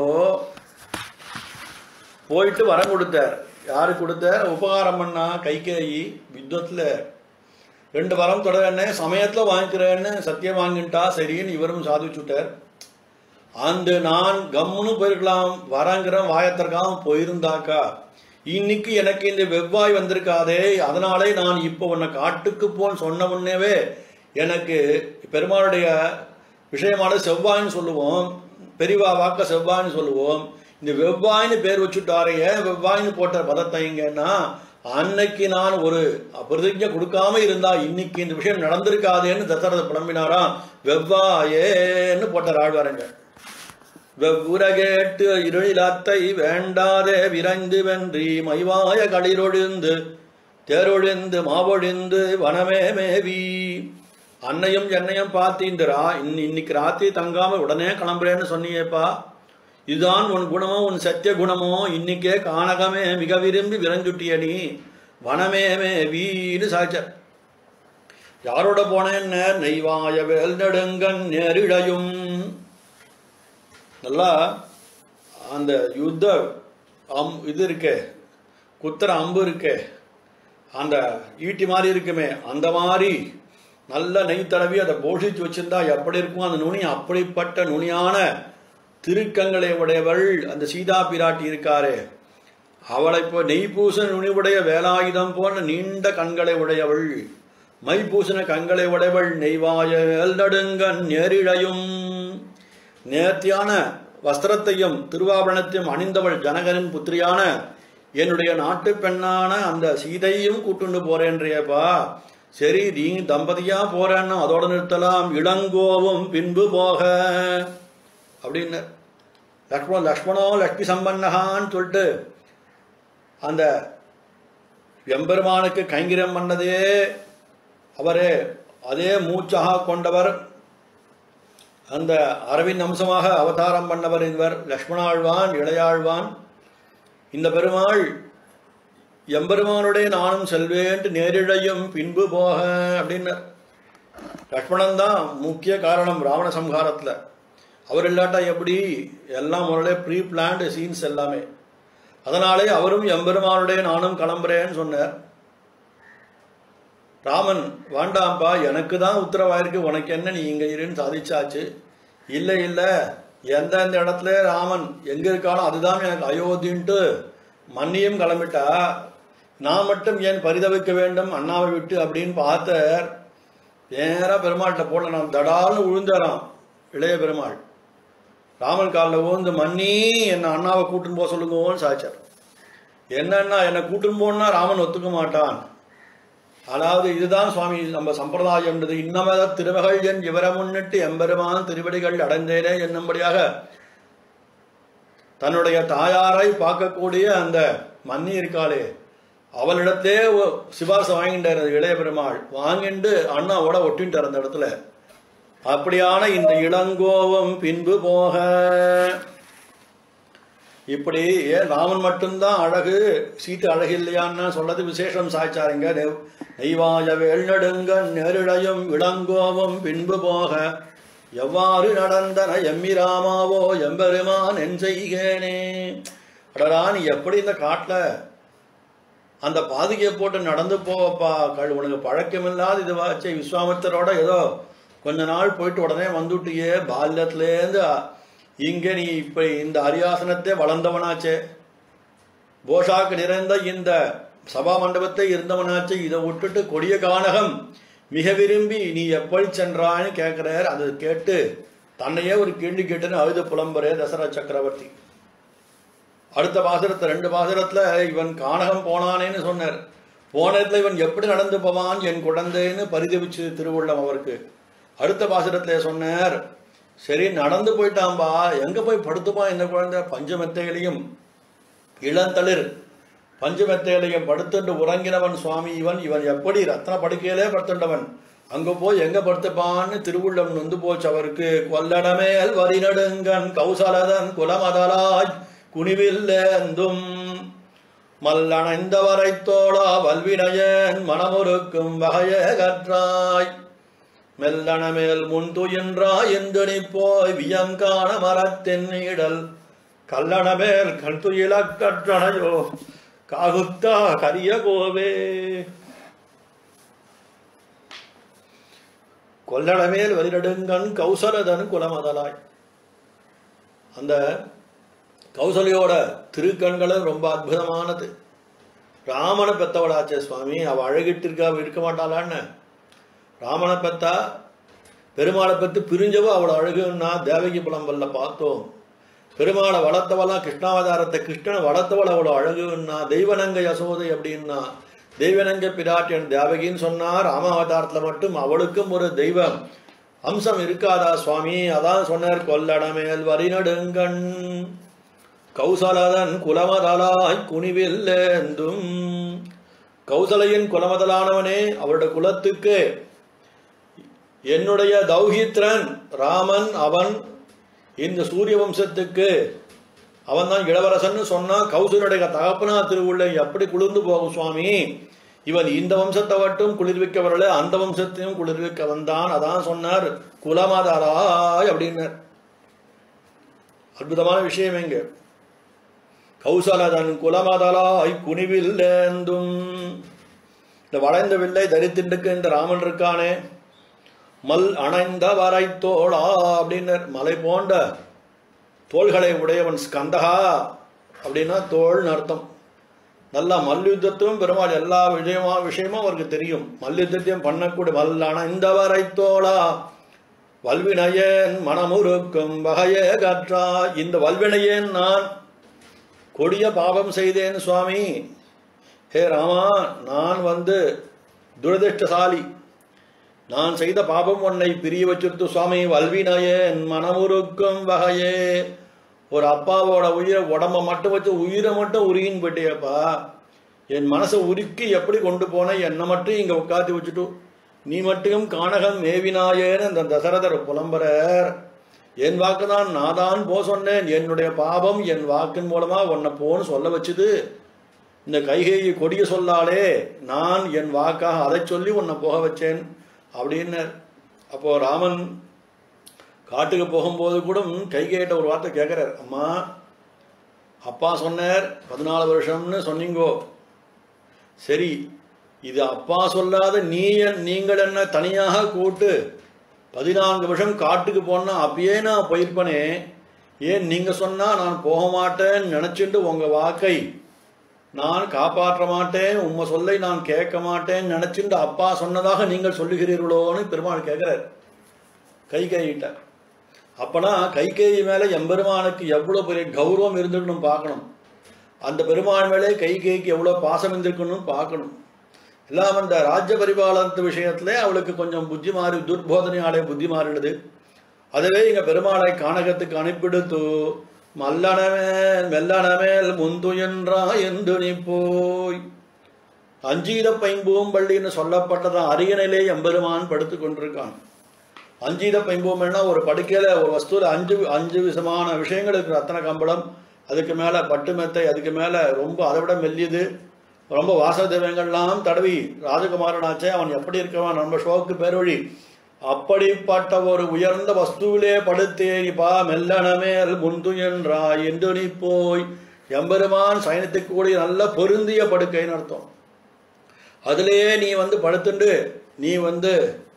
போயிட்டு வரம் கொடுத்தார் யாரு கொடுத்தார் உபகாரம் பண்ணா கைகேயி யுத்தத்துல ரெண்டு வரம் தொடரன்னு சமயத்தில் வாங்கிக்கிறேன்னு சத்தியம் வாங்கிட்டா சரின்னு இவரும் சாதிச்சுட்டார் அந்த நான் கம்முன்னு போயிருக்கலாம் வரங்கிற வாயத்திற்காக போயிருந்தாக்கா இன்னைக்கு எனக்கு இந்த வெவ்வாய் வந்திருக்காதே அதனாலே நான் இப்போ உன்னை காட்டுக்கு போன்னு சொன்ன முன்னேவே எனக்கு பெருமாளுடைய விஷயமான செவ்வாய்ன்னு சொல்லுவோம் பெரியவா வாக்க செவ்வாய்ன்னு சொல்லுவோம் இந்த வெவ்வாய்னு பேர் வச்சுட்டாரே ஏன் வெவ்வாய்னு போட்ட பதத்தைங்கன்னா அன்னைக்கு நான் ஒரு பிரதிஜை கொடுக்காம இருந்தா இன்னைக்கு இந்த விஷயம் நடந்திருக்காதேன்னு தசரத புலம்பினாராம் வெவ்வாயேன்னு போட்டார் ஆழ்வாரங்க வெவ்வுரகேட்டு இருளிலத்தை வேண்டாதே விரைந்து வென்றி மைவாய களிரொழிந்து தேரொழிந்து மாவொழிந்து வனமே மேவி அன்னையும் என்னையும் பார்த்து இந்த ரா இன்னி- இன்னைக்கு ராத்திரி தங்காம உடனே கிளம்புறேன்னு சொன்னியேப்பா இதுதான் உன் குணமோ உன் சத்திய குணமோ இன்னைக்கே கானகமே மிக விரும்பி விரைஞ்சுட்டிய நீ வனமே மேவின்னு சாய்ச்சார் யாரோட போனேன்னு நெய்வாய வேல் நெடுங்கன் நேரிழையும் நல்லா அந்த யுத்த அம் இது இருக்கே குத்துற அம்பு இருக்கே அந்த ஈட்டி மாதிரி இருக்குமே அந்த மாதிரி நல்ல நெய் தடவி அதை போஷிச்சு வச்சிருந்தா எப்படி இருக்கும் அந்த நுனி அப்படிப்பட்ட நுனியான திருக்கங்களை உடையவள் அந்த சீதா பிராட்டி இருக்காரே அவளை இப்போ நெய் பூசண நுனிவுடைய வேலாயுதம் போன்ற நீண்ட கண்களை உடையவள் மை பூசண கண்களை உடையவள் நெய்வாய நடுங்கன் நேரிழையும் நேர்த்தியான வஸ்திரத்தையும் திருவாபரணத்தையும் அணிந்தவள் ஜனகரின் புத்திரியான என்னுடைய நாட்டு பெண்ணான அந்த சீதையும் கூட்டுண்டு போறேன்றியப்பா சரி நீ தம்பதியா போறேன்னா அதோட நிறுத்தலாம் இளங்கோவும் பின்பு போக அப்படின்னு லக்ஷ்மண லக்ஷ்மணோ லக்ஷ்மி சம்பன்னகான்னு சொல்லிட்டு அந்த எம்பெருமானுக்கு கைங்கிரம் பண்ணதே அவரே அதே மூச்சாக கொண்டவர் அந்த அரவிந்த் அம்சமாக அவதாரம் பண்ணவர் இவர் லக்ஷ்மணாழ்வான் இளையாழ்வான் இந்த பெருமாள் எம்பெருமானுடைய நானும் செல்வேன்ட்டு நேரிழையும் பின்பு போக அப்படின்னார் லக்ஷ்மணன் தான் முக்கிய காரணம் ராவண சம்ஹாரத்தில் அவர் இல்லாட்டா எப்படி எல்லாம் முறையிலே ப்ரீ பிளான்டு சீன்ஸ் எல்லாமே அதனாலே அவரும் எம்பெருமானுடைய நானும் கிளம்புறேன்னு சொன்னார் ராமன் வேண்டாம்ப்பா எனக்கு தான் உத்தரவாயிருக்கு உனக்கு என்ன நீ இங்க இருன்னு சாதிச்சாச்சு இல்லை இல்லை எந்தெந்த இடத்துல ராமன் எங்க இருக்கானோ அதுதான் எனக்கு அயோத்தின்ட்டு மன்னியும் கிளம்பிட்டா நான் மட்டும் ஏன் பரிதவிக்க வேண்டும் அண்ணாவை விட்டு அப்படின்னு பார்த்தார் நேரா பெருமாள்கிட்ட போல நான் தடால்னு விழுந்தாராம் இளைய பெருமாள் ராமன் காலில் ஊந்து மன்னி என்னை அண்ணாவை கூட்டுன்னு போக சொல்லுங்கன்னு சாய்ச்சார் என்னன்னா என்னை கூட்டுன்னு போனா ராமன் ஒத்துக்க மாட்டான் அதாவது இதுதான் சுவாமி நம்ம சம்பிரதாயம்ன்றது இன்னமத திருமகள் என் இவரை முன்னிட்டு எம்பெருமான் திருவடிகள் அடைந்தேனே என்னும்படியாக தன்னுடைய தாயாரை பார்க்கக்கூடிய அந்த மன்னி இருக்காளே அவளிடத்தே ஒ- சிபாரிசு வாங்கிட்டார் அந்த இளைய பெருமாள் வாங்கிட்டு அண்ணாவோட ஒட்டின்ட்டார் அந்த இடத்துல அப்படியான இந்த இளங்கோவம் பின்பு போக இப்படி ஏன் ராமன் மட்டும்தான் அழகு சீட்டு அழகு இல்லையான்னு சொல்றது விசேஷம் சாய்ச்சாருங்க நெவ்- நெய்வாய வேல்நடுங்க நெருடையும் இளங்கோவம் பின்பு போக எவ்வாறு நடந்தன எம்மிராமாவோ எம்பெருமான் என் செய்கேனே அடடா நீ எப்படி இந்த காட்டுல அந்த பாதுகையை போட்டு நடந்து போவப்பா கழு உனக்கு பழக்கமில்லாத இது வாச்சே விஸ்வாமித்தரோட ஏதோ கொஞ்ச நாள் போயிட்டு உடனே வந்துட்டியே பால்யத்திலேருந்து இங்கே நீ இப்ப இந்த அரியாசனத்தை வளர்ந்தவனாச்சே போஷாக்கு நிறைந்த இந்த சபா மண்டபத்தை இருந்தவனாச்சே இதை விட்டுட்டு கொடிய கானகம் மிக விரும்பி நீ எப்படி சென்றான்னு கேட்கிறார் அதை கேட்டு தன்னையே ஒரு கேள்வி கேட்டுன்னு அழுது புலம்புறே தசரா சக்கரவர்த்தி அடுத்த பாசுரத்தை ரெண்டு பாசுரத்துல இவன் கானகம் போனானேன்னு சொன்னார் போனதுல இவன் எப்படி நடந்து போவான் என் குழந்தைன்னு பரிதவிச்சு திருவுள்ளம் அவருக்கு அடுத்த பாசுரத்துல சொன்னார் சரி நடந்து போயிட்டான்பா எங்க போய் படுத்துப்பான் இந்த குழந்தை பஞ்சமெத்தையிலையும் இளந்தளிர் பஞ்சமெத்தையிலையும் படுத்துண்டு உறங்கினவன் சுவாமி இவன் இவன் எப்படி ரத்ன படுக்கையிலே படுத்துண்டவன் அங்க போய் எங்க படுத்துப்பான்னு திருவுள்ளம் நொந்து போச்சு அவருக்கு கொல்லடமேல் வரிநடுங்கன் கௌசலதன் குலமதலாய் குனிவில்லேந்தும் மல்லணைந்தவரை தோழா வல்வினையன் மனமுறுக்கும் வகையே கற்றாய் மெல்லணமேல் முன் துயின்றாய் எந்தனி போய் வியங்கான மரத்தின் நீடல் கல்லணமேல் கண் துயிலக் கற்றனையோ காகுத்தா கரிய கோவே கொல்லடமேல் வரிநடுங்கண் கௌசலதன் குலமதலாய் அந்த கௌசலையோட திருக்கண்களும் ரொம்ப அற்புதமானது ராமனை பெத்தவளாச்சே சுவாமி அவ அழகிட்டு இருக்கா அவ இருக்க மாட்டாளான்னு ராமனை பெத்தா பெருமாளை பற்றி பிரிஞ்சவோ அவளை அழகுன்னா தேவகி புலம்பல்ல பார்த்தோம் பெருமாளை வளர்த்தவளா கிருஷ்ணாவதாரத்தை கிருஷ்ணனை வளர்த்தவள் அவ்வளோ அழகுன்னா தெய்வநங்க யசோதை அப்படின்னா தெய்வநங்க பிராட்டியன் தேவகின்னு சொன்னா ராமாவதாரத்தில் மட்டும் அவளுக்கும் ஒரு தெய்வம் அம்சம் இருக்காதா சுவாமி அதான் சொன்னார் கொல்லடமேல் வரிநடுங்கண் கௌசலதன் குலமதலாய் குனிவில்லேந்தும் கௌசலையின் குலமதலானவனே அவருடைய குலத்துக்கு என்னுடைய தௌஹித்ரன் ராமன் அவன் இந்த சூரிய வம்சத்துக்கு அவன் தான் இளவரசன் சொன்னா கௌசலுடைய தகப்பனா திருவுள்ள எப்படி குளிர்ந்து போகும் சுவாமி இவன் இந்த வம்சத்தை மட்டும் குளிர்விக்க வரல அந்த வம்சத்தையும் குளிர்விக்க வந்தான் அதான் சொன்னார் குலமதராய் அப்படின்னார் அற்புதமான விஷயம் எங்க கௌசலதன் குலமதலாய் குனிவில்லேந்தும் இந்த வளைந்த வில்லை தரித்தின்றுக்கு இந்த ராமன் இருக்கானே மல் அணைந்த வரை தோளா அப்படின்னர் மலை போன்ற தோள்களை உடையவன் ஸ்கந்தகா அப்படின்னா தோள்னு அர்த்தம் நல்லா மல்யுத்தத்தும் பெருமாள் எல்லா விஷயமா விஷயமும் அவருக்கு தெரியும் மல்யுத்தத்தையும் பண்ணக்கூடிய மல் அணைந்த வரை தோளா வல்வினையேன் மனமுருக்கும் வகையே கற்றா இந்த வல்வினையேன் நான் கொடிய பாவம் செய்தேன் சுவாமி ஹே ராமா நான் வந்து துரதிருஷ்டசாலி நான் செய்த பாபம் உன்னை பிரிய வச்சிருத்து சுவாமி வல்வினையேன் மனமுருக்கும் வகையே ஒரு அப்பாவோட உயிரை உடம்ப மட்டும் வச்சு உயிரை மட்டும் உருகின்னு போயிட்டேப்பா என் மனசை உருக்கி எப்படி கொண்டு போன என்னை மட்டும் இங்கே உட்காத்தி வச்சுட்டு நீ மட்டும் கானகம் மேவினாயேன்னு அந்த தசரதர் புலம்புறார் என் வாக்கு தான் நான் தான் போ சொன்னேன் என்னுடைய பாபம் என் வாக்கின் மூலமா உன்னை போன்னு சொல்ல வச்சுது இந்த கைகையை கொடிய சொல்லாலே நான் என் வாக்காக அதை சொல்லி உன்னை போக வச்சேன் அப்படின்னு அப்போ ராமன் காட்டுக்கு போகும்போது கூட கைகேட்ட ஒரு வார்த்தை கேட்குறார் அம்மா அப்பா சொன்னார் பதினாலு வருஷம்னு சொன்னீங்கோ சரி இது அப்பா சொல்லாத நீ என்- நீங்கள் என்ன தனியாக கூட்டு பதினான்கு வருஷம் காட்டுக்கு போனா அப்பயே நான் போயிருப்பனே ஏன் நீங்க சொன்னா நான் போக மாட்டேன்னு நினைச்சிட்டு உங்க வாக்கை நான் காப்பாற்ற மாட்டேன் உம்மை சொல்லை நான் கேட்க மாட்டேன் நினைச்சிட்டு அப்பா சொன்னதாக நீங்கள் சொல்லுகிறீர்களோன்னு பெருமாள் கேட்கிறார் கைகேயிட்ட அப்பனா கைகேயி மேல எம்பெருமானுக்கு எவ்வளவு பெரிய கௌரவம் இருந்திருக்கணும் பார்க்கணும் அந்த பெருமாள் மேலே கைகேயிக்கு எவ்வளவு பாசம் இருந்திருக்கணும் பார்க்கணும் எல்லாம் அந்த ராஜ்ய பரிபாலனத்து விஷயத்துல அவளுக்கு கொஞ்சம் புத்தி மாறி துர்போதனையாலே புத்தி மாறிடுது அதுவே இங்க பெருமாளை கானகத்துக்கு அனுப்பிடுத்து மல்லனமேல் மெல்லனமேல் முந்துயன்றா என்று நீ போய் அஞ்சீத பைம்பூம்பள்ளின்னு சொல்லப்பட்டதான் அரியணையிலே எம்பெருமான் படுத்து கொண்டிருக்கான் அஞ்சீத பைம்பூம்பல்னா ஒரு படுக்கையில ஒரு வஸ்துல அஞ்சு அஞ்சு விதமான விஷயங்கள் இருக்கு ரத்தன கம்பளம் அதுக்கு மேல பட்டு மெத்தை அதுக்கு மேல ரொம்ப அதை விட மெல்லியது ரொம்ப வாச திரவியங்கள்லாம் தடவி ராஜகுமாரனாச்சே அவன் எப்படி இருக்கவன் நம்ம ஷோக்கு பேரொழி அப்படிப்பட்ட ஒரு உயர்ந்த வஸ்துவிலே படுத்தேரிப்பா மெல்லனமேல் முந்து என்றாய் என்று நீ போய் எம்பெருமான் சயனத்துக்கு கூடிய நல்ல பொருந்திய படுக்கைன்னு அர்த்தம் அதிலேயே நீ வந்து படுத்துண்டு நீ வந்து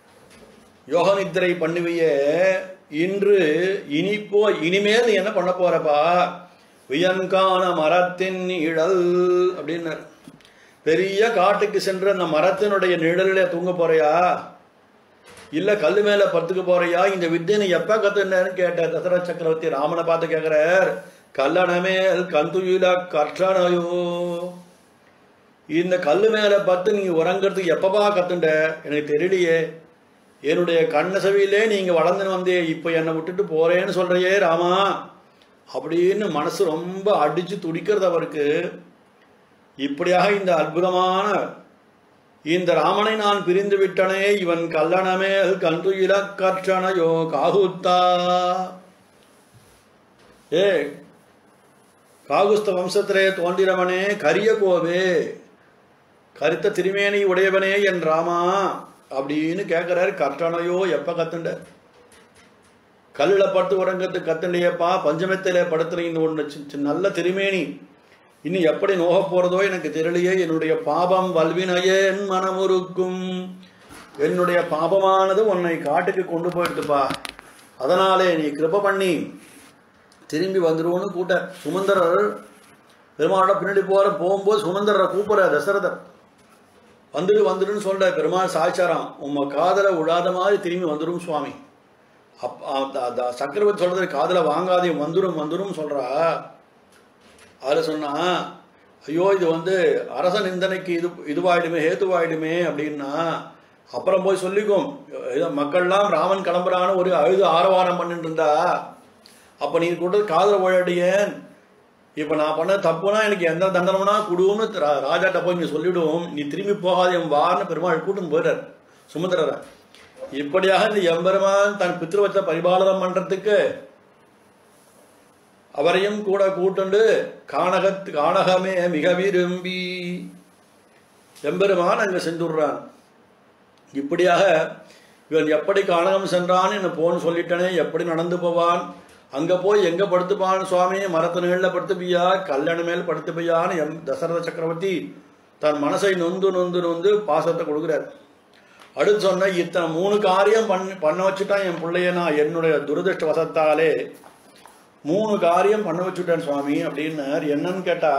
யோக நித்திரை பண்ணுவியே இன்று இனிப்போ இனிமேல் நீ என்ன பண்ண போறப்பா வியன்கான மரத்தின் நிழல் அப்படின்னார் பெரிய காட்டுக்கு சென்று அந்த மரத்தினுடைய நிழலிலே தூங்க போறியா இல்ல கல்லு மேல படுத்துக்க போறியா இந்த வித்தியை நீ எப்ப கத்துனேன்னு கேட்ட தசரத சக்கரவர்த்தி ராமனை பார்த்து கேக்குறார் கல்லணமேல் கந்துயில கற்றனையோ இந்த கல்லு மேல பத்து நீ உறங்குறதுக்கு எப்பப்பா கத்துண்ட எனக்கு தெரியலையே என்னுடைய கண்ணசவியிலே நீங்க வளர்ந்துன்னு வந்தே இப்ப என்னை விட்டுட்டு போறேன்னு சொல்றியே ராமா அப்படின்னு மனசு ரொம்ப அடிச்சு துடிக்கிறது அவருக்கு இப்படியாக இந்த அற்புதமான இந்த ராமனை நான் பிரிந்து விட்டனே இவன் கல்லணமேல் கன்றுயில கற்றனையோ காகுத்தா ஏ காகுஸ்த வம்சத்திலே தோன்றிரவனே கரிய கோவே கருத்த திருமேனி உடையவனே என் ராமா அப்படின்னு கேட்கிறாரு கற்றனையோ எப்ப கத்துண்ட கல்லில் படுத்து உறங்கத்துக்கு கத்துலையப்பா பஞ்சமத்திலே படுத்துற இந்த ஒன்று சி- சி- நல்ல திருமேனி இனி எப்படி நோக போறதோ எனக்கு தெரியலையே என்னுடைய பாபம் வல்வினையே என் மனமுருக்கும் என்னுடைய பாபமானது உன்னை காட்டுக்கு கொண்டு போயிடுதுப்பா அதனாலே நீ கிருப பண்ணி திரும்பி வந்துருவோன்னு கூட்ட சுமந்தரர் பெருமாளோட பின்னாடி போற போகும்போது சுமந்தரரை கூப்பிடுற தசரதர் வந்துடு வந்துடுன்னு சொல்ற பெருமாள் சாய்ச்சாராம் உம்ம காதல விழாத மாதிரி திரும்பி வந்துடும் சுவாமி அப் அந்த- அந்த சக்கரவர்த்தி சொல்றது காதல வாங்காதே வந்துடும் வந்துடும் சொல்றா அதில் சொன்னா ஐயோ இது வந்து அரச நிந்தனைக்கு இது இதுவாயிடுமே ஹேத்துவாயிடுமே அப்படின்னா அப்புறம் போய் சொல்லிக்கும் ஏதோ மக்கள்லாம் ராமன் கிளம்புறான்னு ஒரு அழுது ஆரவாரம் பண்ணிட்டு இருந்தா அப்போ நீ கூட காதல ஓழடியேன் இப்போ நான் பண்ண தப்புனா எனக்கு எந்த தண்டனம்னா குடுன்னு ரா- ராஜாட்ட போய் நீ சொல்லிவிடுவோம் நீ திரும்பி போகாதே வார்னு பெருமாள் கூட்டும் போயிட்டார் சுமந்திரரை இப்படியாக இந்த எம்பெருமான் தன் பித்ருவத்தை பரிபாலனம் பண்றதுக்கு அவரையும் கூட கூட்டுண்டு கானகத் கானகமே மிக விரும்பி எம்பெருமான் அங்க சென்றுடுறான் இப்படியாக இவன் எப்படி கானகம் சென்றான் என்ன போன்னு சொல்லிட்டனே எப்படி நடந்து போவான் அங்க போய் எங்க படுத்துப்பான் சுவாமி மரத்து நிழல்ல படுத்துப்பியா கல்யாண மேல் படுத்துப்பியான்னு எம் தசரத சக்கரவர்த்தி தன் மனசை நொந்து நொந்து நொந்து பாசத்தை கொடுக்குறார் அடுத்து சொன்ன இத்தனை மூணு காரியம் பண்ண பண்ண வச்சுட்டான் என் பிள்ளைய நான் என்னுடைய துரதிருஷ்ட வசத்தாலே மூணு காரியம் பண்ண வச்சுட்டேன் சுவாமி அப்படின்னார் என்னன்னு கேட்டா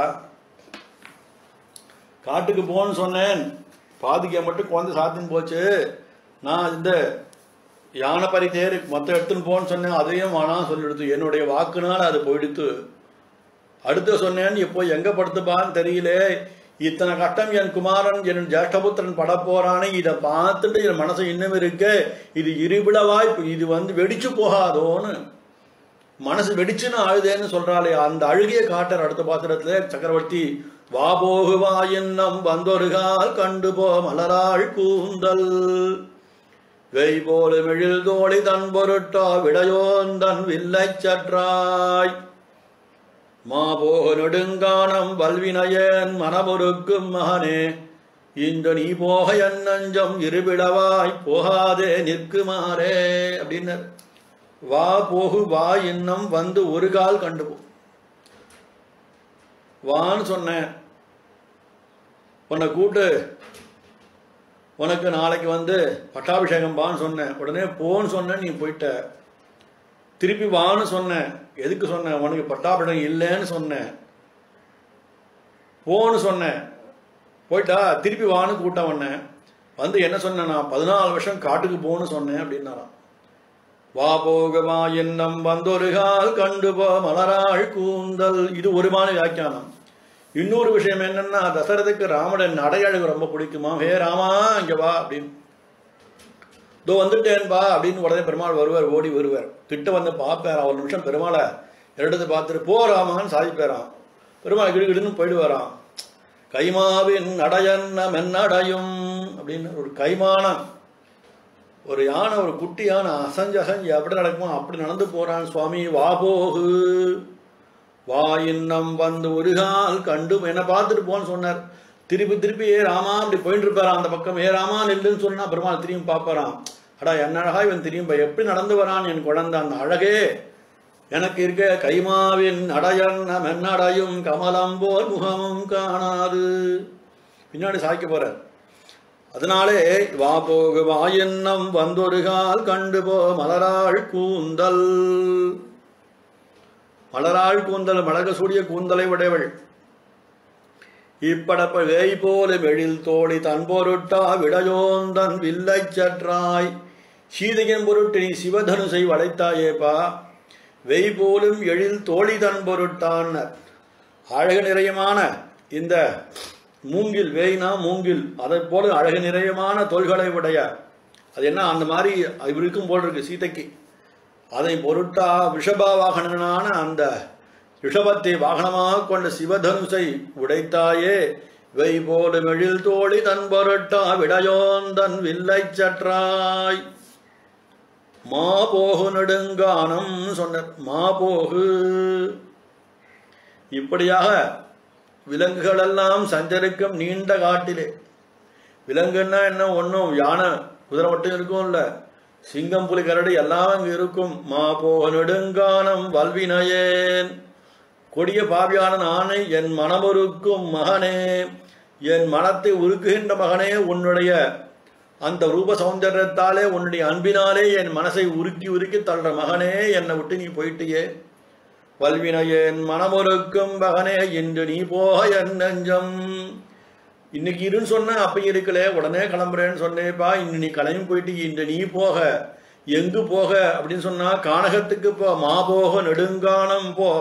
காட்டுக்கு போன்னு சொன்னேன் பாதுகை மட்டும் குழந்தை சாத்தின்னு போச்சு நான் இந்த யானை பறி தேர் மொத்தம் எடுத்துன்னு போன்னு சொன்னேன் அதையும் வேணாம் சொல்லிடுத்து என்னுடைய வாக்குனால அது போயிடுத்து அடுத்து சொன்னேன் இப்போ எங்க படுத்துப்பான்னு தெரியல இத்தனை கட்டம் என் குமாரன் என் ஜேஷ்டபுத்திரன் பட போறானே இதை பார்த்துட்டு என் மனசு இன்னும் இருக்கு இது இருவிடவாய் இது வந்து வெடிச்சு போகாதோன்னு மனசு வெடிச்சுன்னு அழுதேன்னு சொல்றாளே அந்த அழுகிய காட்டர் அடுத்த பாத்திரத்துல சக்கரவர்த்தி வா போகு வா என்னம் வந்தொருகால் கண்டு போ மலராள் கூந்தல் வெய் போல மெழில் தோழி தன் பொருட்டோ விடையோந்தன் வில்லைச் சற்றாய் மாபோக நெடுங்கானம் வல்வினையன் மனமுருக்கும் மகனே இந்த நீ போக என் நஞ்சம் இருவிடவாய் போகாதே நிற்குமாறே அப்படின்னார் வா போகு வா இன்னம் வந்து ஒரு கால் கண்டு போ வான்னு சொன்னேன் உன்னை கூட்டு உனக்கு நாளைக்கு வந்து பட்டாபிஷேகம் வான்னு சொன்னேன் உடனே போன்னு சொன்னேன் நீ போயிட்ட திருப்பி வான்னு சொன்னேன் எதுக்கு சொன்னேன் உனக்கு பட்டாபிஷேகம் இல்லைன்னு சொன்னேன் போன்னு சொன்னேன் போயிட்டா திருப்பி வான்னு கூட்டம் உன்னை வந்து என்ன சொன்னேன் நான் பதினாலு வருஷம் காட்டுக்கு போன்னு சொன்னேன் அப்படின்னாராம் வா போகமா என்னம் வந்தொருகால் கண்டு போ மலராள் கூந்தல் இது ஒரு மாதிரி வியாக்கியானம் இன்னொரு விஷயம் என்னன்னா தசரதுக்கு ராமனின் நடையழகு ரொம்ப பிடிக்குமா ஹே ராமா இங்க வா அப்படின்னு இதோ வந்துட்டேன்பா அப்படின்னு உடனே பெருமாள் வருவார் ஓடி வருவார் கிட்ட வந்து பார்ப்பார் ஒரு நிமிஷம் பெருமாளை எடுத்து பார்த்துட்டு போ ராமான்னு சாதிப்பாராம் பெருமாள் கிடுகிடுன்னு போயிடுவாராம் கைமாவின் நடையன்ன மென்னடையும் அப்படின்னு ஒரு கைமானம் ஒரு யானை ஒரு குட்டி யானை அசஞ்சு அசஞ்சு எப்படி நடக்குமோ அப்படி நடந்து போறான் சுவாமி வா போகு வா இன்னம் வந்து ஒரு கால் கண்டு என்ன பார்த்துட்டு போன்னு சொன்னார் திருப்பி திருப்பி ஏ ராமா அப்படி போயிட்டு இருப்பாராம் அந்த பக்கம் ஏ ராமா நில்லுன்னு சொன்னா பெருமாள் திரும்பி பார்ப்பாராம் அடா என்ன அழகா இவன் திரும்ப எப்படி நடந்து வரான் என் குழந்தை அந்த அழகே எனக்கு இருக்க கைமாவின் அடையன்ன மென்னடையும் கமலம் போல் முகமும் காணாது பின்னாடி சாய்க்க போறார் அதனாலே வா போகு வா எண்ணம் வந்தொரு கால் கண்டு போ மலராள் கூந்தல் மலராள் கூந்தல் மலக சூடிய கூந்தலை உடையவள் இப்படப்ப வேய் போல வெழில் தோழி தன் பொருட்டா விடையோந்தன் வில்லை சற்றாய் சீதையின் பொருட்டு நீ சிவதனுசை வளைத்தாயேப்பா வெய் போலும் எழில் தோழி தன் பொருட்டான் அழகு நிறையமான இந்த மூங்கில் வேய்னா மூங்கில் அதை போல அழகு நிறையமான தோள்களை உடைய அது என்ன அந்த மாதிரி இவர் இருக்கும் போல் இருக்கு சீதைக்கு அதை பொருட்டா விஷபா வாகனனான அந்த ரிஷபத்தை வாகனமாக கொண்ட சிவதனுசை உடைத்தாயே வை போல மெழில் தோழி தன் பொருட்டா விடையோந்தன் வில்லை சற்றாய் மா போகு நெடுங்கானம் சொன்னார் மா போகு இப்படியாக விலங்குகளெல்லாம் சஞ்சரிக்கும் நீண்ட காட்டிலே விலங்குன்னா என்ன ஒன்றும் யானை குதிரை மட்டும் இருக்கும்ல சிங்கம் புலி கரடி எல்லாம் அங்கே இருக்கும் மா போக நெடுங்கானம் வல்வினையேன் கொடிய பாவியான நானை என் மனமொருக்கும் மகனே என் மனத்தை உருக்குகின்ற மகனே உன்னுடைய அந்த ரூப சௌந்தரியத்தாலே உன்னுடைய அன்பினாலே என் மனசை உருக்கி உருக்கி தள்ளுற மகனே என்னை விட்டு நீ போயிட்டியே வல்வினையேன் மனமொருக்கும் மகனே இன்று நீ போக என் நெஞ்சம் இன்னைக்கு இருன்னு சொன்ன அப்ப இருக்கல உடனே கிளம்புறேன்னு சொன்னேப்பா இன்னும் நீ கிளம்பி போயிட்டு இன்று நீ போக எங்கு போக அப்படின்னு சொன்னா கானகத்துக்கு போ மா போக நெடுங்கானம் போக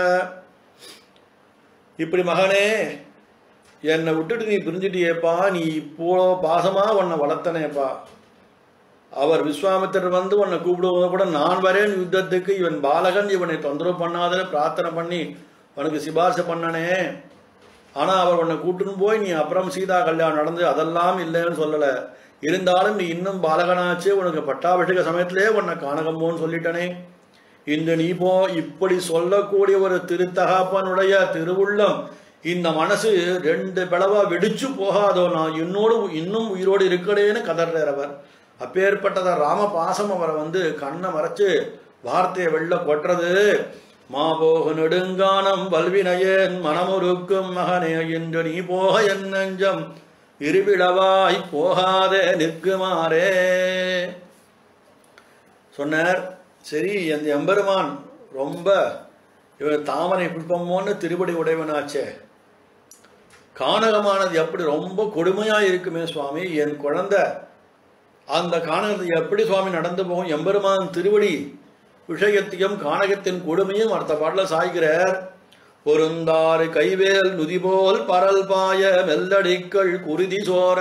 இப்படி மகனே என்னை விட்டுட்டு நீ பிரிஞ்சிட்டியேப்பா நீ இப்போ பாசமா உன்னை வளர்த்தனேப்பா அவர் விஸ்வாமித்திரர் வந்து உன்னை கூப்பிடுவது கூட நான் வரேன் யுத்தத்துக்கு இவன் பாலகன் இவனை தொந்தரவு பண்ணாதன்னு பிரார்த்தனை பண்ணி உனக்கு சிபாரிசு பண்ணனே ஆனா அவர் உன்னை கூட்டுன்னு போய் நீ அப்புறம் சீதா கல்யாணம் நடந்து அதெல்லாம் இல்லைன்னு சொல்லல இருந்தாலும் நீ இன்னும் பாலகனாச்சு உனக்கு பட்டாபிஷேக சமயத்திலே உன்னை காணகம்போன்னு சொல்லிட்டனே இந்த நீ போ இப்படி சொல்லக்கூடிய ஒரு திருத்தகாப்பனுடைய திருவுள்ளம் இந்த மனசு ரெண்டு பிளவா வெடிச்சு போகாதோ நான் என்னோடு இன்னும் உயிரோடு இருக்கடேன்னு கதறார் அவர் அப்பேற்பட்டத ராம பாசம் அவரை வந்து கண்ணை மறைச்சு வார்த்தையை வெள்ள கொட்டுறது மாபோக நெடுங்கானம் வல்வினையேன் மனமுருக்கும் மகனே என்று நீ போக என் நெஞ்சம் இருவிழவாய் போகாதே நிற்குமாறே சொன்னார் சரி அந்த எம்பெருமான் ரொம்ப இவன் தாமரை புஷ்பமோன்னு திருப்படி உடையவனாச்சே கானகமானது எப்படி ரொம்ப கொடுமையா இருக்குமே சுவாமி என் குழந்தை அந்த கானகத்தை எப்படி சுவாமி நடந்து போகும் எம்பெருமான் திருவடி விஷயத்தையும் கானகத்தின் கொடுமையும் அடுத்த பாடல சாய்கிறார் பொருந்தாறு கைவேல் நுதிபோல் பரல் பாய மெல்லடிக்கள் குருதி சோர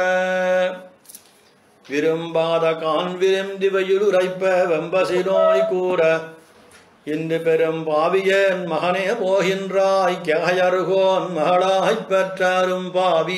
விரும்பாத கான் விரும்பி வயிலுரைப்ப வெம்பசினோய் கூற இன்று பெரும் பாவியன் மகனே போகின்றாய் கேகயருகோன் மகளாய்ப் பெற்றாரும் பாவி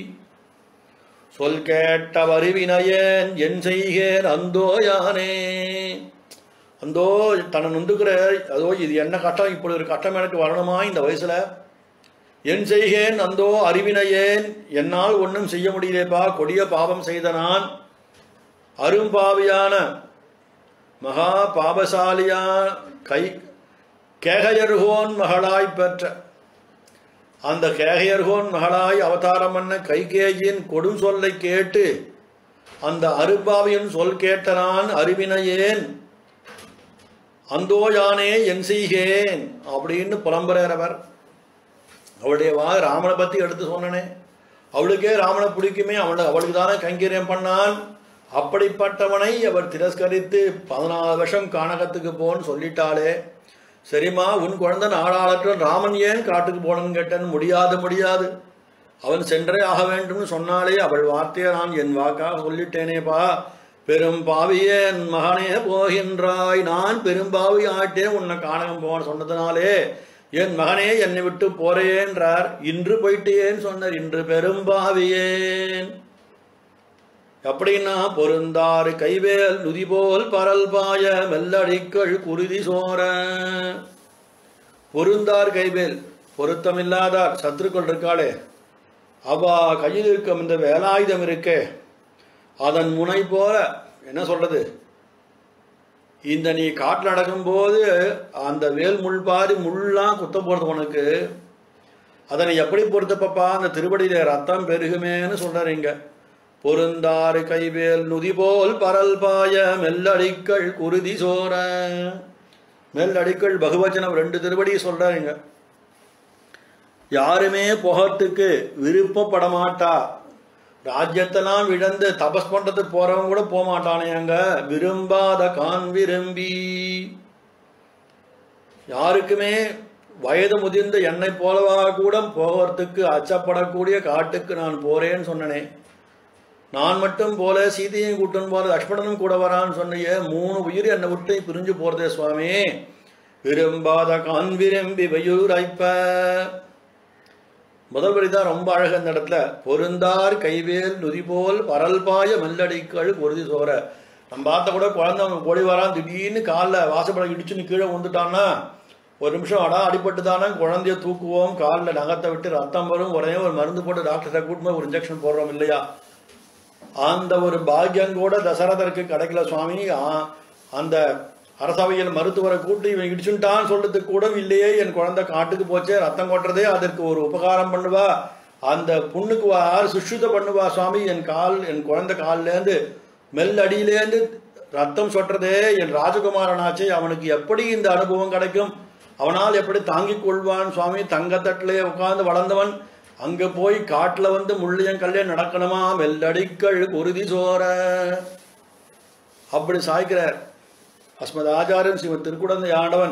சொல் கேட்ட வருவினையேன் என் செய்கேன் அந்தோ யானே அந்தோ தன்னை நொந்துக்கிற அதோ இது என்ன கட்டம் இப்படி ஒரு கட்டம் எனக்கு வரணுமா இந்த வயசுல என் செய்கேன் அந்தோ அறிவினையேன் என்னால் ஒன்றும் செய்ய முடியலேப்பா கொடிய பாவம் செய்த நான் அரும்பாவியான மகா பாபசாலியா கை கேகையர்கோன் மகளாய் பெற்ற அந்த கேகையர்கோன் மகளாய் அவதாரம் பண்ண கைகேயின் கொடும் சொல்லை கேட்டு அந்த அருப்பாவியின் சொல் கேட்ட நான் அறிவினையேன் அந்தோ யானே என் செய்கேன் அப்படின்னு புலம்புறவர் அவளுடைய வா ராமனை பத்தி எடுத்து சொன்னனே அவளுக்கே ராமனை பிடிக்குமே அவளை அவளுக்கு தானே கைங்கரியம் பண்ணான் அப்படிப்பட்டவனை அவர் திரஸ்கரித்து பதினாலு வருஷம் கானகத்துக்கு போன்னு சொல்லிட்டாளே சரிம்மா உன் குழந்தை நாடாளற்ற ராமன் ஏன் காட்டுக்கு போகணும்னு கேட்டேன் முடியாது முடியாது அவன் சென்றே ஆக வேண்டும்னு சொன்னாலே அவள் வார்த்தையை நான் என் வாக்காக சொல்லிட்டேனேப்பா பெரும் பாவியேன் மகனே போகின்றாய் நான் பெரும்பாவி ஆட்டேன் உன்னை காணகம் போன சொன்னதுனாலே என் மகனே என்னை விட்டு போறேன்றார் இன்று போயிட்டேன்னு சொன்னார் இன்று பெரும்பாவியேன் அப்படின்னா பொருந்தாறு கைவேல் நுதிபோல் பரல் பாய மெல்லடிக்கள் குருதி சோர பொருந்தார் கைவேல் பொருத்தமில்லாதார் சத்துருக்கள் இருக்காளே அவா கையில் இருக்கும் இந்த வேலாயுதம் இருக்கே அதன் முனை போல என்ன சொல்றது இந்த நீ காட்டில் நடக்கும்போது அந்த வேல் முள் பாரி முள்ளாம் குத்த போறது உனக்கு அதனை எப்படி பொறுத்தப்பப்பா அந்த திருவடியில ரத்தம் பெருகுமேன்னு சொல்றாரு இங்க பொருந்தாறு கைவேல் நுதிபோல் பரல் பாய மெல்லடிக்கள் குருதி சோர மெல்லடிக்கள் பகுவச்சனம் ரெண்டு திருவடி சொல்றாருங்க யாருமே புகத்துக்கு விருப்பப்பட மாட்டா ராஜ்யத்தெல்லாம் இழந்து தபஸ் பண்றதுக்கு போறவங்க கூட போக மாட்டானே அங்க விரும்பாத கான் விரும்பி யாருக்குமே வயது முதிர்ந்த என்னை போலவா கூட போகிறதுக்கு அச்சப்படக்கூடிய காட்டுக்கு நான் போறேன்னு சொன்னனே நான் மட்டும் போல சீதையும் கூட்டன் போல லக்ஷ்மணனும் கூட வரான்னு சொன்னியே மூணு உயிர் என்னை விட்டு பிரிஞ்சு போறதே சுவாமி விரும்பாத கான் விரும்பி வயூரைப்ப முதல் வரி தான் ரொம்ப அழகு அந்த இடத்துல பொருந்தார் கைவேல் நுதிபோல் பரல் பாய மெல்லடிக்கள் பொருதி சோர நம்ம பார்த்த கூட குழந்தை அவன் ஓடி வரான் திடீர்னு காலில் வாசப்பட இடிச்சுன்னு கீழே வந்துட்டான்னா ஒரு நிமிஷம் அடா அடிபட்டு தானே குழந்தைய தூக்குவோம் காலில் நகத்தை விட்டு ரத்தம் வரும் உடனே ஒரு மருந்து போட்டு டாக்டர்கிட்ட கூட்டிட்டு போய் ஒரு இன்ஜெக்ஷன் போடுறோம் இல்லையா அந்த ஒரு பாக்கியம் கூட தசரதருக்கு கிடைக்கல சுவாமி ஆ- அந்த அரசவையில் மருத்துவரை கூட்டி இவன் இடிச்சுட்டான்னு சொல்றதுக்கு கூட இல்லையே என் குழந்தை காட்டுக்கு போச்சே ரத்தம் கொட்டுறதே அதற்கு ஒரு உபகாரம் பண்ணுவா அந்த புண்ணுக்கு யார் சுஷ்ருத பண்ணுவா சுவாமி என் கால் என் குழந்தை கால்லேருந்து மெல்லடியிலேருந்து ரத்தம் சொட்டுறதே என் ராஜகுமாரனாச்சே அவனுக்கு எப்படி இந்த அனுபவம் கிடைக்கும் அவனால் எப்படி தாங்கிக் கொள்வான் சுவாமி தங்கத்தட்டிலே உட்கார்ந்து வளர்ந்தவன் அங்க போய் காட்டுல வந்து முள்ளியன் கல்லே நடக்கணுமா மெல்லடிக்கள் குருதி சோர அப்படி சாய்க்கிறார் அஸ்மத் ஆச்சாரியன் சிவ திருக்குடந்தை ஆண்டவன்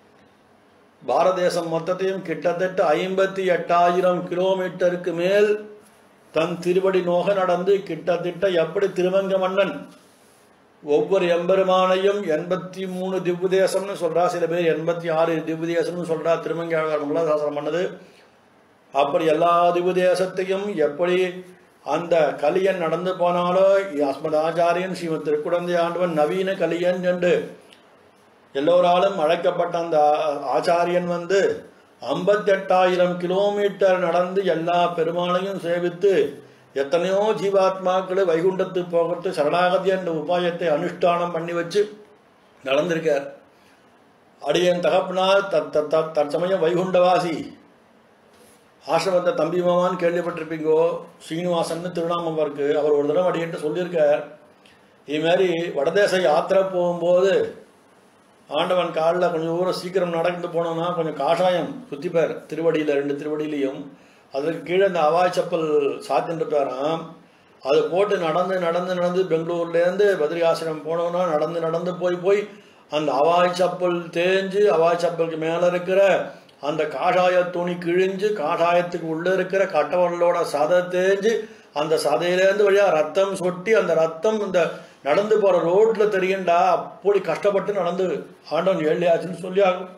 பாரத தேசம் மொத்தத்தையும் கிட்டத்தட்ட ஐம்பத்தி எட்டாயிரம் கிலோமீட்டருக்கு மேல் தன் திருவடி நோக நடந்து கிட்டத்தட்ட எப்படி திருவங்க மன்னன் ஒவ்வொரு எம்பெருமானையும் எண்பத்தி மூணு திவ்யதேசம்னு சொல்றா சில பேர் எண்பத்தி ஆறு திவ்யதேசம்னு சொல்றா திருமங்கையாளர் மங்களாசாசனம் பண்ணது அப்படி எல்லா திவ்யதேசத்தையும் எப்படி அந்த கலியன் நடந்து போனாலோ அஸ்மத் ஆச்சாரியன் ஸ்ரீமத் திருக்குடந்தை ஆண்டவன் நவீன கலியன் என்று எல்லோராலும் அழைக்கப்பட்ட அந்த ஆ- ஆச்சாரியன் வந்து ஐம்பத்தெட்டாயிரம் கிலோமீட்டர் நடந்து எல்லா பெருமாளையும் சேவித்து எத்தனையோ ஜீவாத்மாக்களை வைகுண்டத்து போகிறது சரணாகதி என்ற உபாயத்தை அனுஷ்டானம் பண்ணி வச்சு நடந்திருக்கார் அடியன் தகப்பனார் தத் தத் தத் தற்சமயம் வைகுண்டவாசி ஆசிரமத்தை தம்பி மாமான்னு கேள்விப்பட்டிருப்பீங்கோ ஸ்ரீனிவாசன் திருநாமம் இருக்கு அவர் ஒரு தடவை அடியன்ட்டு சொல்லியிருக்கார் இது மாதிரி வடதேச யாத்திரை போகும்போது ஆண்டவன் காலில் கொஞ்சம் தூரம் சீக்கிரம் நடந்து போனோம்னா கொஞ்சம் காஷாயம் சுத்திப்பார் திருவடியில் ரெண்டு திருவடியிலையும் அதற்கு கீழே இந்த அவாய் செப்பல் சாத்தின்றிருப்பாராம் அது போட்டு நடந்து நடந்து நடந்து பெங்களூர்லேருந்து பத்ரிகாசிரம் போனோம்னா நடந்து நடந்து போய் போய் அந்த அவாய் செப்பல் தேஞ்சு அவாய் செப்பலுக்கு மேலே இருக்கிற அந்த காஷாய துணி கிழிஞ்சு காஷாயத்துக்கு உள்ளே இருக்கிற கட்டவர்களோட சதை தேஞ்சு அந்த சதையிலேருந்து வழியா ரத்தம் சொட்டி அந்த ரத்தம் இந்த நடந்து போற ரோட்ல தெரியும்டா அப்படி கஷ்டப்பட்டு நடந்து ஆண்டவன் ஏழையாச்சுன்னு சொல்லி ஆகும்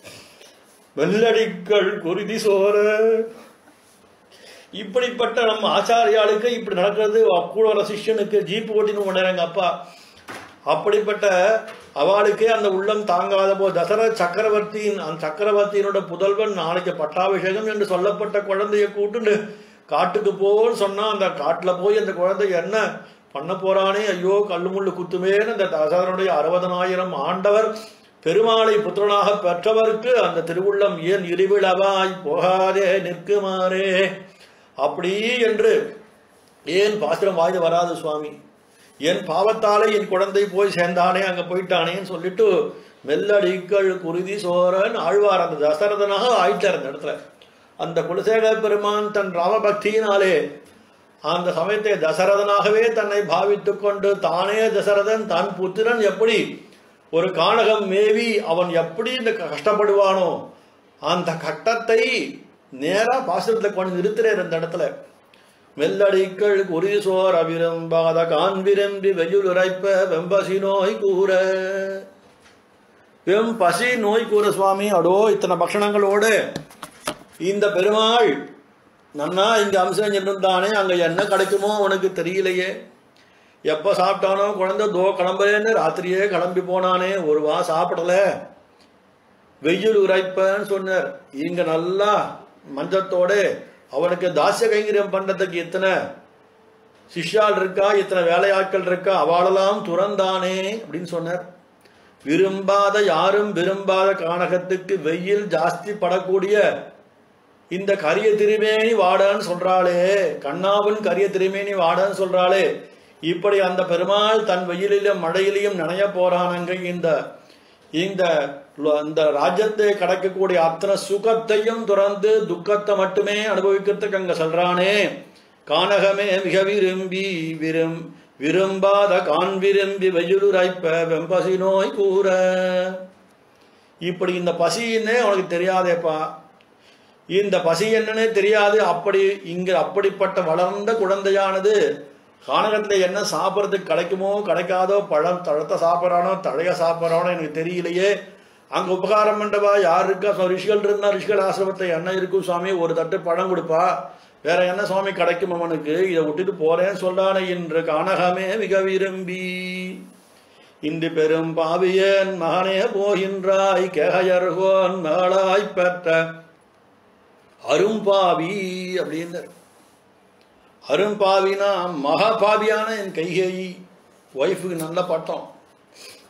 வெள்ளடிக்கள் குருதி சோர இப்படிப்பட்ட நம்ம ஆச்சாரியாளுக்கு இப்படி நடக்கிறது கூட வர சிஷ்யனுக்கு ஜீப் ஓட்டின்னு போனாங்க அப்பா அப்படிப்பட்ட அவளுக்கே அந்த உள்ளம் தாங்காத போது தசரத சக்கரவர்த்தியின் அந்த சக்கரவர்த்தியினோட புதல்வன் நாளைக்கு பட்டாபிஷேகம் என்று சொல்லப்பட்ட குழந்தைய கூட்டுண்டு காட்டுக்கு போன்னு சொன்னா அந்த காட்டுல போய் அந்த குழந்தை என்ன பண்ண போறானே ஐயோ கல்லு முள்ளு குத்துமேன்னு அந்த தசரனுடைய அறுபதனாயிரம் ஆண்டவர் பெருமாளை புத்திரனாக பெற்றவருக்கு அந்த திருவுள்ளம் ஏன் இருவிழவாய் போகாதே நிற்குமாறே அப்படி என்று ஏன் பாத்திரம் வாய்ந்து வராது சுவாமி என் பாவத்தாலே என் குழந்தை போய் சேர்ந்தானே அங்க போயிட்டானேன்னு சொல்லிட்டு மெல்லடிக்கள் குருதி சோரன் ஆழ்வார் அந்த தசரதனாக ஆயிட்டார் அந்த இடத்துல அந்த குலசேகர பெருமான் தன் ராமபக்தியினாலே அந்த சமயத்தை தசரதனாகவே தன்னை பாவித்துக் கொண்டு தானே தசரதன் தன் புத்திரன் எப்படி ஒரு கானகம் மேவி அவன் எப்படி இந்த கஷ்டப்படுவானோ அந்த கட்டத்தை நேரா பாசுரத்துல கொண்டு நிறுத்துறார் இந்த இடத்துல மெல்லடிக்கள் குறி சோர் அவிரம்பாத கான் விரும்பி வெயில் உரைப்ப வெம்பசி நோய் கூற வெம் பசி நோய் கூற சுவாமி அடோ இத்தனை பக்ஷணங்களோடு இந்த பெருமாள் நன்னா இங்க அம்சம் இருந்தானே அங்க என்ன கிடைக்குமோ அவனுக்கு தெரியலையே எப்ப சாப்பிட்டானோ குழந்தை தோ கிளம்புறேன்னு ராத்திரியே கிளம்பி போனானே ஒரு வா சாப்பிடல வெயில் உரைப்பன்னு சொன்னார் இங்க நல்லா மஞ்சத்தோட அவனுக்கு தாசிய கைங்கரியம் பண்றதுக்கு எத்தனை சிஷ்யால் இருக்கா இத்தனை வேலையாட்கள் இருக்கா அவளெல்லாம் துறந்தானே அப்படின்னு சொன்னார் விரும்பாத யாரும் விரும்பாத கானகத்துக்கு வெயில் ஜாஸ்தி படக்கூடிய இந்த கரிய திருமேனி வாடன்னு சொல்றாளே கண்ணாவின் கரிய திருமேனி வாடன்னு சொல்றாளே இப்படி அந்த பெருமாள் தன் வெயிலிலும் மழையிலையும் நனைய போறானங்க இந்த இந்த இந்த ராஜ்யத்தை கிடைக்கக்கூடிய அத்தனை சுகத்தையும் துறந்து துக்கத்தை மட்டுமே அனுபவிக்கிறதுக்கு அங்க சொல்றானே கானகமே மிக விரும்பி விரும் விரும்பாத கான் விரும்பி வெயிலுரைப்ப வெம்பசி நோய் கூற இப்படி இந்த பசின்னே அவனுக்கு தெரியாதேப்பா இந்த பசி என்னன்னே தெரியாது அப்படி இங்க அப்படிப்பட்ட வளர்ந்த குழந்தையானது கானகத்துல என்ன சாப்பிட்றதுக்கு கிடைக்குமோ கிடைக்காதோ பழம் தழத்தை சாப்பிட்றானோ தழைய சாப்பிட்றானோ எனக்கு தெரியலையே அங்க உபகாரம் பண்றவா யார் இருக்கா சுவா- ரிஷிகள் இருந்தா ரிஷிகள் ஆசிரமத்தை என்ன இருக்கும் சுவாமி ஒரு தட்டு பழம் கொடுப்பா வேற என்ன சுவாமி கிடைக்கும் அவனுக்கு இதை விட்டுட்டு போறேன்னு சொல்றானே இன்று கானகமே மிக விரும்பி இன்று பெரும் பாவியன் மகனே போகின்றாய் கேகையர்கோன் மகளாய் பெற்ற அரும்பாவி அப்படின்னு அரும்பாவினா மகாபாவியான என் கைகேயி ஒய்ஃபுக்கு நல்ல பட்டம்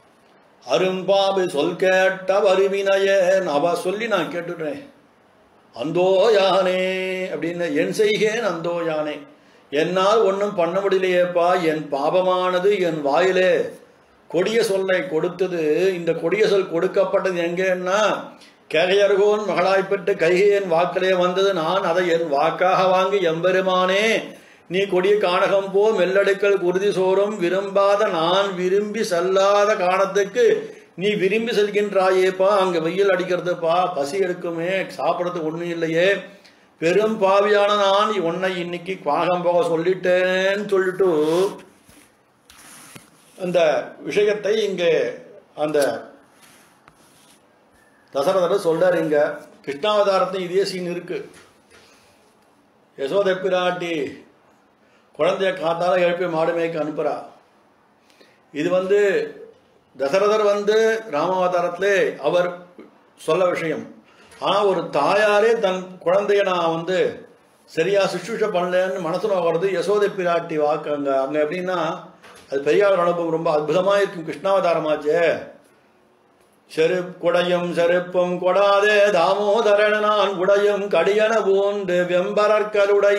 அரும்பாவி சொல் கேட்ட வருவினையன் அவ சொல்லி நான் கேட்டுட்டேன் அந்தோ யானே அப்படின்னு என் செய்கேன் அந்தோ யானே என்னால் ஒன்றும் பண்ண முடியலையேப்பா என் பாபமானது என் வாயிலே கொடிய சொல்லை கொடுத்தது இந்த கொடிய சொல் கொடுக்கப்பட்டது எங்கேன்னா கேகையர்கோன் மகளாய்ப்பட்டு கைகையன் வாக்கிலே வந்தது நான் அதை என் வாக்காக வாங்கி எம்பெருமானே நீ கொடிய காணகம் போ மெல்லடுக்கல் குருதி சோறும் விரும்பாத நான் விரும்பி செல்லாத காணத்துக்கு நீ விரும்பி செல்கின்றாயேப்பா அங்க வெயில் அடிக்கிறதுப்பா பசி எடுக்குமே சாப்பிடறதுக்கு ஒண்ணும் இல்லையே பெரும் பாவியான நான் உன்னை இன்னைக்கு காணகம் போக சொல்லிட்டேன்னு சொல்லிட்டு அந்த விஷயத்தை இங்கே அந்த தசரதர் சொல்றாரு இங்க கிருஷ்ணாவதாரத்தையும் இதே சீன் இருக்கு யசோதை பிராட்டி குழந்தைய காத்தால எழுப்பி மாடு மேய்க்க அனுப்புறா இது வந்து தசரதர் வந்து ராமாவதாரத்திலே அவர் சொல்ல விஷயம் ஆனா ஒரு தாயாரே தன் குழந்தைய நான் வந்து சரியா சுஷ்ரூஷ பண்ணலன்னு மனசுல வருது யசோதை பிராட்டி வாக்கு அங்க அங்க எப்படின்னா அது பெரியார் அனுபவம் ரொம்ப அற்புதமா இருக்கும் கிருஷ்ணாவதாரமாச்சே செருப் குடையும் செருப்பும் கொடாதே தாமோதரன் நான் உடையும் கடியன போன்று வெம்பரற்கருடை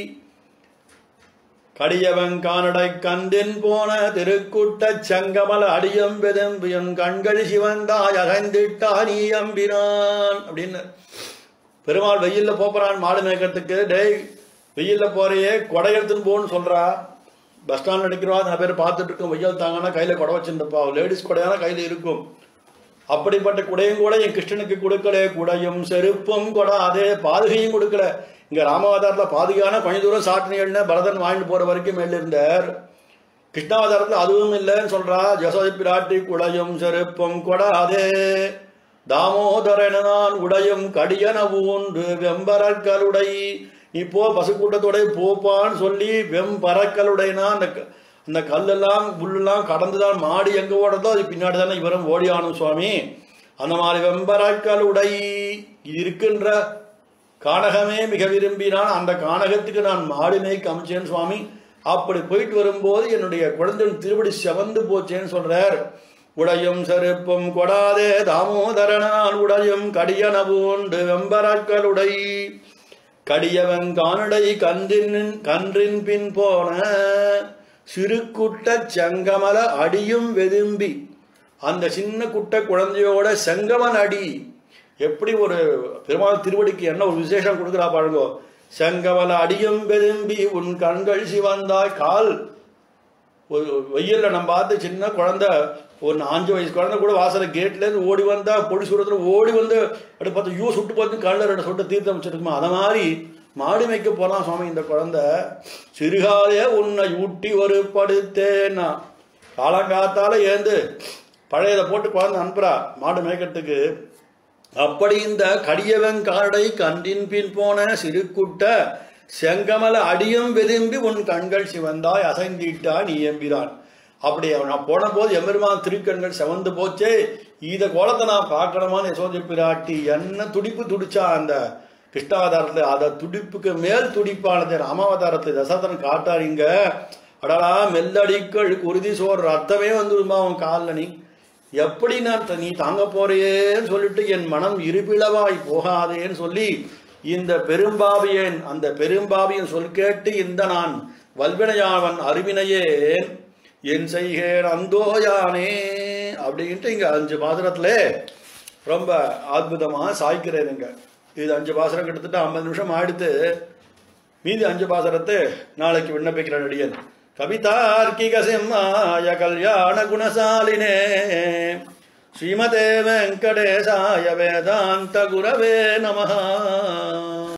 கடியவன் கானடை கந்தின் போன திருக்குட்டச் செங்கமல அடியம் பெதம்பியன் கண்கள் சிவந்தாய் அகந்திட்டா நீ அம்பினான் அப்படின்னு பெருமாள் வெயில்ல போறான் மாடு மேய்க்கிறதுக்கு டேய் வெயில்ல போறையே கொடை எடுத்துன்னு போன்னு சொல்றா பஸ் ஸ்டாண்ட் நினைக்கிறவா நிறைய பேர் பார்த்துட்டு இருக்கோம் வெயில் தாங்கன்னா கையில கொடை வச்சிருந்தப்பா லேடிஸ் கொடையான கையில இருக்கும் அப்படிப்பட்ட குடையும் கூட என் கிருஷ்ணனுக்கு கொடுக்கல குடையும் செருப்பும் கொடாதே பாதுகையும் கொடுக்கல இங்க ராமாவதாரத்துல பாதுகான கொஞ்ச தூரம் சாட்டினிகள்னு பரதன் வாங்கிட்டு போற வரைக்கும் மேல இருந்தார் கிருஷ்ணாவதாரத்துல அதுவும் இல்லைன்னு சொல்றா ஜசோதி பிராட்டி குடையும் செருப்பும் கொடாதே தாமோதரன நான் உடையும் கடியன ஊன்று வெம்பரற்கலுடை நீ போ பசுக்கூட்டத்தோட போப்பான்னு சொல்லி வெம்பரக்கலுடைனா அந்த க- அந்த கல்லெல்லாம் புல்லெல்லாம் கடந்துதான் மாடி எங்க ஓடுறதோ அது பின்னாடி தானே இவரும் ஓடியானும் சுவாமி அந்த மாதிரி வெம்பரக்கலுடை இது இருக்கின்ற கானகமே மிக விரும்பினான் அந்த கானகத்துக்கு நான் மாடு மேய்க்க அமைச்சேன் சுவாமி அப்படி போயிட்டு வரும்போது என்னுடைய குழந்தையின் திருவடி செவந்து போச்சேன்னு சொல்றார் உடையும் செருப்பும் கொடாதே தாமோதரனான் உடையும் கடியன பூண்டு வெம்பரக்களுடை கடியவன் கானடை கன்றின் கன்றின் பின் போன சிறுகுட்ட செங்கமல அடியும் வெதும்பி அந்த சின்ன குட்ட குழந்தையோட செங்கமன் அடி எப்படி ஒரு பெருமாள் திருவடிக்கு என்ன ஒரு விசேஷம் கொடுக்குறா பாருங்கோ செங்கமல அடியும் வெதும்பி உன் கண்கள் சிவந்தாய் கால் ஒரு வெயில்ல நம்ம பார்த்து சின்ன குழந்தை ஒரு அஞ்சு வயசு குழந்தை கூட வாசல கேட்ல இருந்து ஓடி வந்தா பொடி சுரத்துல ஓடி வந்து அப்படி பார்த்து ஐயோ சுட்டு பார்த்து கண்ணில் ரெண்டு சுட்டு தீர்த்தம் வச்சிருக்குமா அத மாதிரி மாடு மேய்க்க போறான் சுவாமி இந்த குழந்தை சிறுகாலே உன்னை ஊட்டி ஒரு படுத்தேன்னா காலங்காத்தால ஏந்து பழையதை போட்டு குழந்தை அனுப்புறா மாடு மேய்க்கிறதுக்கு அப்படி இந்த கடியவன் காடை கண்டின் பின் போன சிறுகுட்ட செங்கமல அடியும் வெதும்பி உன் கண்கள் சிவந்தாய் அசைந்திட்டா நீ எம்பிரான் அப்படி நான் போன போது எம்பெருமான் திருக்கண்கள் செவந்து போச்சே இத கோலத்தை நான் பார்க்கணுமான்னு யசோதை பிராட்டி என்ன துடிப்பு துடிச்சா அந்த கிருஷ்ணாவதாரத்துல அத துடிப்புக்கு மேல் துடிப்பானது ராமாவதாரத்தை தசரதன் காட்டாரிங்க அடடா மெல்லடிக்கள் குருதி சோர் ரத்தமே வந்துருமா அவன் காலில் நீ எப்படி நான் த- நீ தாங்க போறேன்னு சொல்லிட்டு என் மனம் இருபிளவாய் போகாதேன்னு சொல்லி இந்த பெரும்பாவியன் அந்த பெரும்பாவியன் சொல் கேட்டு இந்த நான் வல்வினையாவன் அருவினையேன் என் செய்கேன் அந்தோயானே அப்படின்ட்டு இங்க அஞ்சு பாசுரத்துல ரொம்ப அற்புதமா சாய்க்கிறேனுங்க இது அஞ்சு பாசுரம் கிட்டத்தட்ட ஐம்பது நிமிஷம் ஆயிடுத்து மீதி அஞ்சு பாசரத்தை நாளைக்கு விண்ணப்பிக்கிற நடிகன் கவிதார்க்கிக சிம்மாய கல்யாண குணசாலினே ஸ்ரீமதே வெங்கடேசாய வேதாந்த குரவே நமஹா